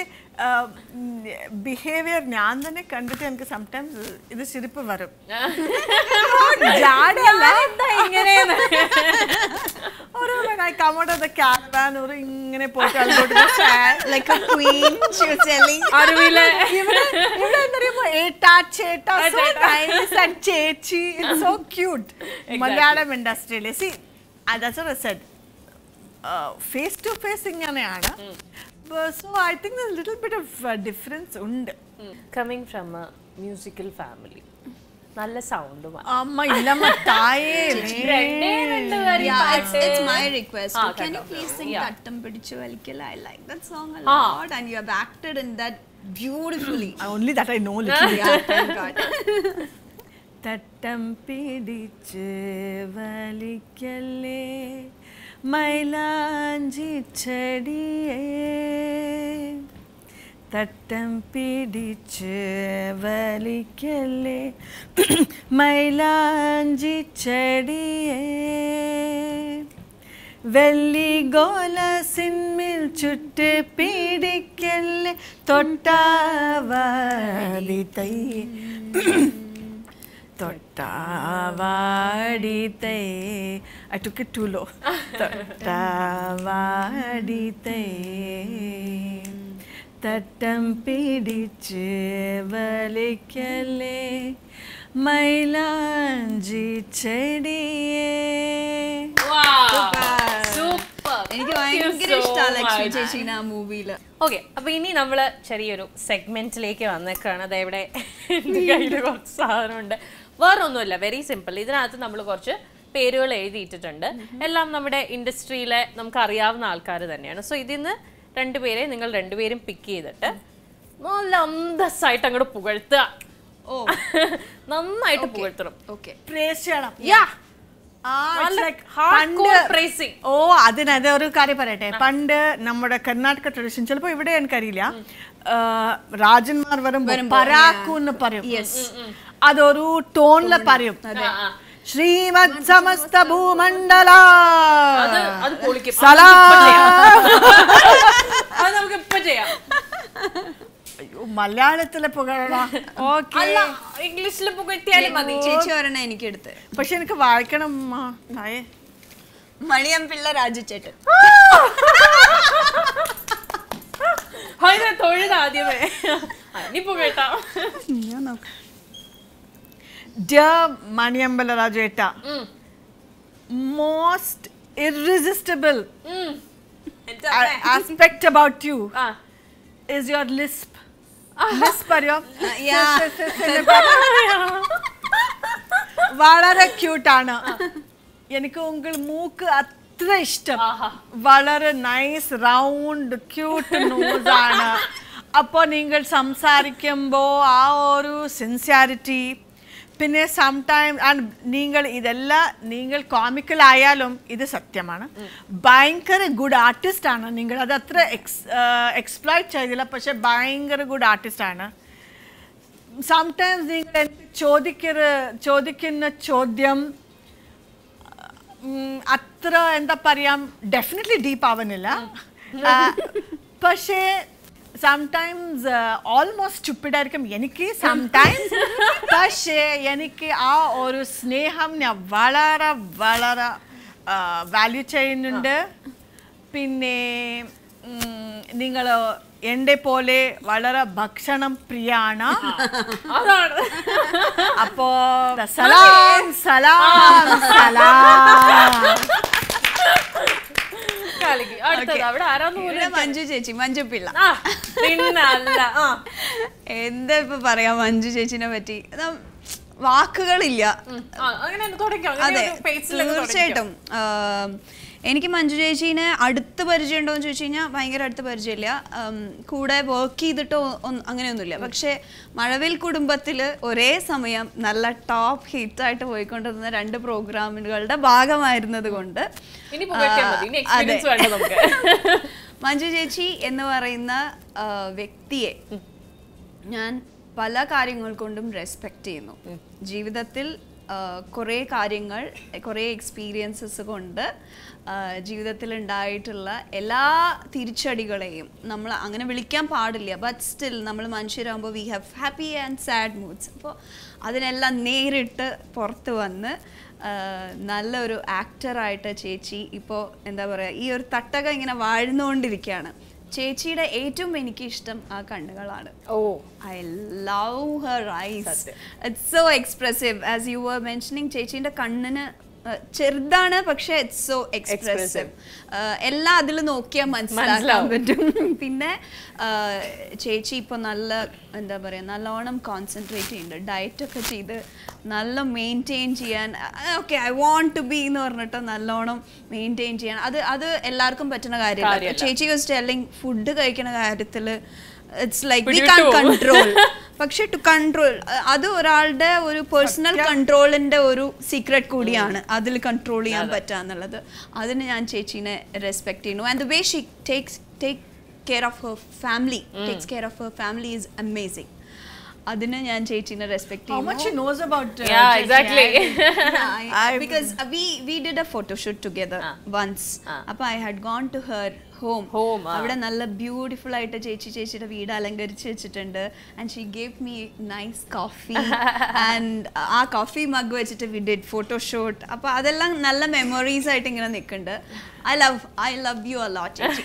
ബിഹേവിയർ ഞാൻ തന്നെ കണ്ടിട്ട് എനിക്ക് സംടൈംസ് ഇത് ചിരിപ്പ് വരും ജാടയല്ല
ഇങ്ങനെയെന്ന്.
ഒരു I came out of the caravan ഒരു ഇങ്ങനെ പോയിട്ട് അങ്ങോട്ട് sad.
like a queen she was telling
അറിവില്
ഇവിടെ ഇവിടെ എന്താ പറയുക ഏട്ടാ ചേട്ടാ
ആ,
so
ചേട്ടാ.
nice and ചേച്ചി it's so cute മലയാളം ഇൻഡസ്ട്രിയിൽ see uh, that's what I said uh, face to face ഇങ്ങനെയാണ് But so I think there's a little bit of uh, difference ഉണ്ട്
coming from a musical family നല്ല സൗണ്ടും
അമ്മ ഇല്ലമ്മ തായേ
രണ്ടേ രണ്ട് വരി
yeah it's,
പാട്ട്.
it's my request
Ah,
can you
കേട്ടോ.
please sing
Yeah.
tattam pidichu valikala i like that song a
Ah.
lot and you have acted in that beautifully
only that I know little bit.
yeah thank god
തട്ടം പിടിച്ച് വലിക്കല്ലേ മൈലാഞ്ചി ചെടിയേ തട്ടം പിടിച്ച് വലിക്കല്ലേ മൈലാഞ്ചി ചെടിയേ വെള്ളി ഗോലസിന്മിൽ ചുറ്റ് പിടിക്കല്ലേ തൊട്ടാവാടി തൈ തൊട്ടാവാടി തൈ I took it too low തൊട്ടാവാടി തൈ തട്ടം പിടിച്ച് വലിക്കല്ലേ മൈലാഞ്ചി ചെടിയേ
സൂപ്പർ
എനിക്ക് ഭയങ്കര ഇഷ്ടമാണ് ലക്ഷ്മി ചേച്ചീനെ ആ മൂവിയില്
ഓക്കെ അപ്പൊ ഇനി നമ്മള് ചെറിയൊരു സെഗ്മെന്റിലേക്ക് വന്നേക്കാണ് അതായത് ഇവിടെ എൻ്റെ കയ്യിൽ കുറച്ച് സാധനമുണ്ട് വേറെ ഒന്നുമില്ല വെരി സിമ്പിൾ ഇതിനകത്ത് നമ്മൾ കുറച്ച് പേരുകൾ എഴുതിയിട്ടിട്ടുണ്ട് എല്ലാം നമ്മുടെ ഇൻഡസ്ട്രിയിലെ നമുക്ക് അറിയാവുന്ന ആൾക്കാർ തന്നെയാണ് സോ ഇതിൽ നിന്ന് രണ്ടുപേരെ നിങ്ങൾ രണ്ടുപേരും പിക്ക് ചെയ്തിട്ട് നല്ല അന്തസ്സായിട്ട് അങ്ങോട്ട് പുകഴ്ത്തുക
ഓ
നന്നായിട്ട് പുകഴ്ത്തണം
ഓക്കെ
പ്രേസ് ചെയ്യണം
യാ
ആ, it's
നല്ല
like
hardcore
പണ്ട്
praising.
ഓ അതിന് അത് ഒരു കാര്യം പറയട്ടെ പണ്ട് നമ്മുടെ കർണാടക ട്രഡീഷൻ ചിലപ്പോ ഇവിടെ എനിക്കറിയില്ല ആ, രാജന്മാർ വരുമ്പോ പരാക്കു എന്ന് പറയും അതൊരു ടോണില് പറയും ശ്രീമത് സമസ്ത ഭൂമണ്ഡല
അത് അത് പൊളിക്കും അത്
സലാ
അത് നമുക്ക് ഇപ്പൊ ചെയ്യാം
അയ്യോ മലയാളത്തിലെ പുകഴ ഓക്കെ
അല്ല ഇംഗ്ലീഷിൽ പുകഴ്ത്തിയാലും മതി
ചേച്ചി ഒരെണ്ണം എനിക്ക് എടുത്ത്
പക്ഷെ എനിക്ക് വായിക്കണം ആ, തായേ
മണിയമ്പിള്ള രാജുചേട്ടൻ
അതിനെ തൊഴുത് ആദ്യമേ ഇനി പുകഴ്ത്താം
ഞാൻ നോക്കാം
Dear Maniambala Rajeta, most irresistible
ഉം. എന്താ
a- aspect about you
ആ
is your lisp. Lisp അറിയോ
yeah.
വളരെ ക്യൂട്ടാണ് എനിക്ക് ഉങ്ങൾ മൂക്ക് അത്ര ഇഷ്ടം
ആഹാ.
വളരെ നൈസ് റൗണ്ട് ക്യൂട്ട് നോസ് ആണ് അപ്പോൾ നിങ്ങൾ സംസാരിക്കുമ്പോൾ ആ ഒരു സിൻസിയാരിറ്റി പിന്നെ സംടൈം ആൻഡ് നിങ്ങൾ ഇതെല്ലാം നിങ്ങൾ കോമിക്കൽ ആയാലും ഇത് സത്യമാണ് ഭയങ്കര ഗുഡ് ആർട്ടിസ്റ്റ് ആണ് നിങ്ങൾ അത് അത്ര എക്സ് എക്സ്പ്ലോയിറ്റ് ചെയ്തില്ല പക്ഷെ ഭയങ്കര ഗുഡ് ആർട്ടിസ്റ്റ് ആണ് സംടൈംസ് നിങ്ങൾ എനിക്ക് ചോദിക്കുന്ന ചോദിക്കുന്ന ചോദ്യം ഉം, അത്ര എന്താ പറയാം ഡെഫിനറ്റ്ലി ഡീപ്പ് ആവുന്നില്ല ആ, പക്ഷേ സംടൈംസ് ഓൾമോസ്റ്റ് സ്റ്റുപ്പിഡായിരിക്കും എനിക്ക് സംടൈംസ് പക്ഷേ എനിക്ക് ആ ഒരു സ്നേഹം ഞാൻ വളരെ വളരെ വാല്യൂ ചെയ്യുന്നുണ്ട് പിന്നെ നിങ്ങൾ എൻ്റെ പോലെ വളരെ ഭക്ഷണം പ്രിയാണ്
അതാണ്
അപ്പോ സലാം സലാം സലാം
കാലിക്ക് അടുത്തത് അവിടെ ആരാന്ന് പോലും
ഇവിടെ മഞ്ജു ചേച്ചി മഞ്ജു പിള്ള
ആ പിന്നെ അല്ല ആ
എന്താ ഇപ്പൊ പറയാ മഞ്ജു ചേച്ചിനെ പറ്റി നം- വാക്കുകളില്ല
ഉം. ആ, അങ്ങനെ ഒന്ന് തുടങ്ങിക്കോ അങ്ങനെ
അതെ
ഒരു pace ൽ അങ്ങ് തുടങ്ങിക്കോ.
തീർച്ചയായിട്ടും ആം, എനിക്ക് മഞ്ജു ചേച്ചീനെ അടുത്ത് പരിചയം ഉണ്ടോ എന്ന് ചോദിച്ചു കഴിഞ്ഞാൽ ഭയങ്കര അടുത്ത് പരിചയമില്ല ആം, കൂടെ വർക്ക് ചെയ്തിട്ടോ ഒന്നും അങ്ങനെയൊന്നുമില്ല പക്ഷേ മഴവിൽ കുടുംബത്തിൽ ഒരേ സമയം നല്ല ടോപ്പ് ഹിറ്റായിട്ട് പോയിക്കൊണ്ടിരുന്ന രണ്ട് പ്രോഗ്രാമുകളുടെ ഭാഗമായിരുന്നത് കൊണ്ട്
ഇനി പുകഴ്ത്തിയാ മതി ഇനി
ആ, അതെ.
എക്സ്പീരിയൻസ് വേണ്ട നമുക്ക്
മഞ്ജു ചേച്ചി എന്ന് പറയുന്ന ആ, വ്യക്തിയെ ഞാൻ പല കാര്യങ്ങൾ കൊണ്ടും റെസ്പെക്റ്റ് ചെയ്യുന്നു ജീവിതത്തിൽ കുറേ കാര്യങ്ങൾ കുറേ എക്സ്പീരിയൻസസ് കൊണ്ട് ആ, ജീവിതത്തിൽ ഉണ്ടായിട്ടുള്ള എല്ലാ തിരിച്ചടികളെയും നമ്മൾ അങ്ങനെ വിളിക്കാൻ പാടില്ല ബട്ട് സ്റ്റിൽ നമ്മൾ മനുഷ്യരാകുമ്പോൾ we have happy and sad moods അപ്പോൾ അതിനെല്ലാം നേരിട്ട് പുറത്ത് വന്ന് ആ, നല്ലൊരു ആക്ടറായിട്ട് ചേച്ചി ഇപ്പോൾ എന്താ പറയുക ഈ ഒരു തട്ടക ഇങ്ങനെ വാഴ്ന്നുകൊണ്ടിരിക്കുകയാണ് ചേച്ചിയുടെ ഏറ്റവും എനിക്ക് ഇഷ്ടം ആ കണ്ണുകളാണ്
oh
I love her eyes it's so expressive as you were mentioning ചേച്ചീൻ്റെ കണ്ണിന് അഹ് ചെറുതാണ് പക്ഷെ ഇറ്റ്സ് സോ എക്സ്പ്രസീവ് എല്ലാം അതിൽ നോക്കിയാൽ മനസ്സിലാക്കാൻ പറ്റും പിന്നെ ആഹ് ചേച്ചി ഇപ്പോൾ നല്ല എന്താ പറയുക നല്ലോണം കോൺസെൻട്രേറ്റ് ചെയ്യുന്നുണ്ട് ഡയറ്റ് ഒക്കെ ചെയ്ത് നല്ല മെയിൻറ്റെയിൻ ചെയ്യാൻ okay I want to be എന്ന് പറഞ്ഞിട്ട് നല്ലോണം മെയിൻറ്റെയിൻ ചെയ്യാൻ അത് അത് എല്ലാവർക്കും പറ്റുന്ന കാര്യമല്ല
കാര്യമല്ല.
ചേച്ചി വാസ് ടെല്ലിങ് ഫുഡ് കഴിക്കുന്ന കാര്യത്തിൽ ഇറ്റ്സ് ലൈക്ക് വി
പിടിവിട്ട്
കാൻ
പോകും.
കൺട്രോൾ പക്ഷെ ടു കൺട്രോൾ അത് ഒരാളുടെ ഒരു പേഴ്സണൽ കൺട്രോളിന്റെ ഒരു സീക്രട്ട് കൂടിയാണ് അതിൽ കൺട്രോൾ ചെയ്യാൻ പറ്റുക എന്നുള്ളത് അതിന് ഞാൻ ചേച്ചീനെ റെസ്പെക്ട് ചെയ്യുന്നു and the way she takes take care of her family takes care of her family is amazing അതിന് ഞാൻ ചേച്ചീനെ റെസ്പെക്ട്
How
ചെയ്യുന്നു
much she knows about uh,
Yeah,
Chechi,
exactly.
I- I-
because uh, we we did a photo shoot together once അപ്പൊ I had gone to her home
Home, ആ.
അവിടെ നല്ല beautiful ആയിട്ട് ചേച്ചി ചേച്ചിയുടെ വീട് അലങ്കരിച്ച് വെച്ചിട്ടുണ്ട് and she gave me nice coffee and ആ കോഫി മഗ് വെച്ചിട്ട് വി ഡിഡ് ഫോട്ടോ ഷൂട്ട് അപ്പൊ അതെല്ലാം നല്ല മെമ്മറീസ് ആയിട്ട് ഇങ്ങനെ നിൽക്കുന്നുണ്ട് I love I love you a lot ചേച്ചി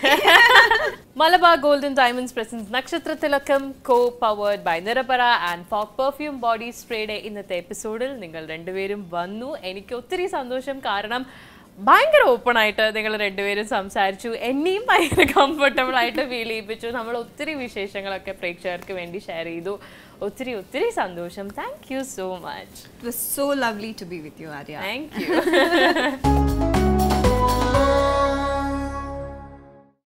Malabar golden diamonds presents Nakshathra Thilakkam co powered by Nirapara and Fogg perfume body സ്പ്രേയുടെ ഇന്നത്തെ എപ്പിസോഡിൽ നിങ്ങൾ രണ്ടുപേരും വന്നു എനിക്ക് ഒത്തിരി സന്തോഷം കാരണം ഭയങ്കര ഓപ്പൺ ആയിട്ട് നിങ്ങൾ രണ്ടുപേരും സംസാരിച്ചു എന്നെയും ഭയങ്കര കംഫർട്ടബിൾ ആയിട്ട് ഫീൽ ചെയ്യിപ്പിച്ചു നമ്മൾ ഒത്തിരി വിശേഷങ്ങളൊക്കെ പ്രേക്ഷകർക്ക് വേണ്ടി ഷെയർ ചെയ്തു ഒത്തിരി ഒത്തിരി സന്തോഷം thank you so much
It was so lovely to be with you, Arya.
Thank U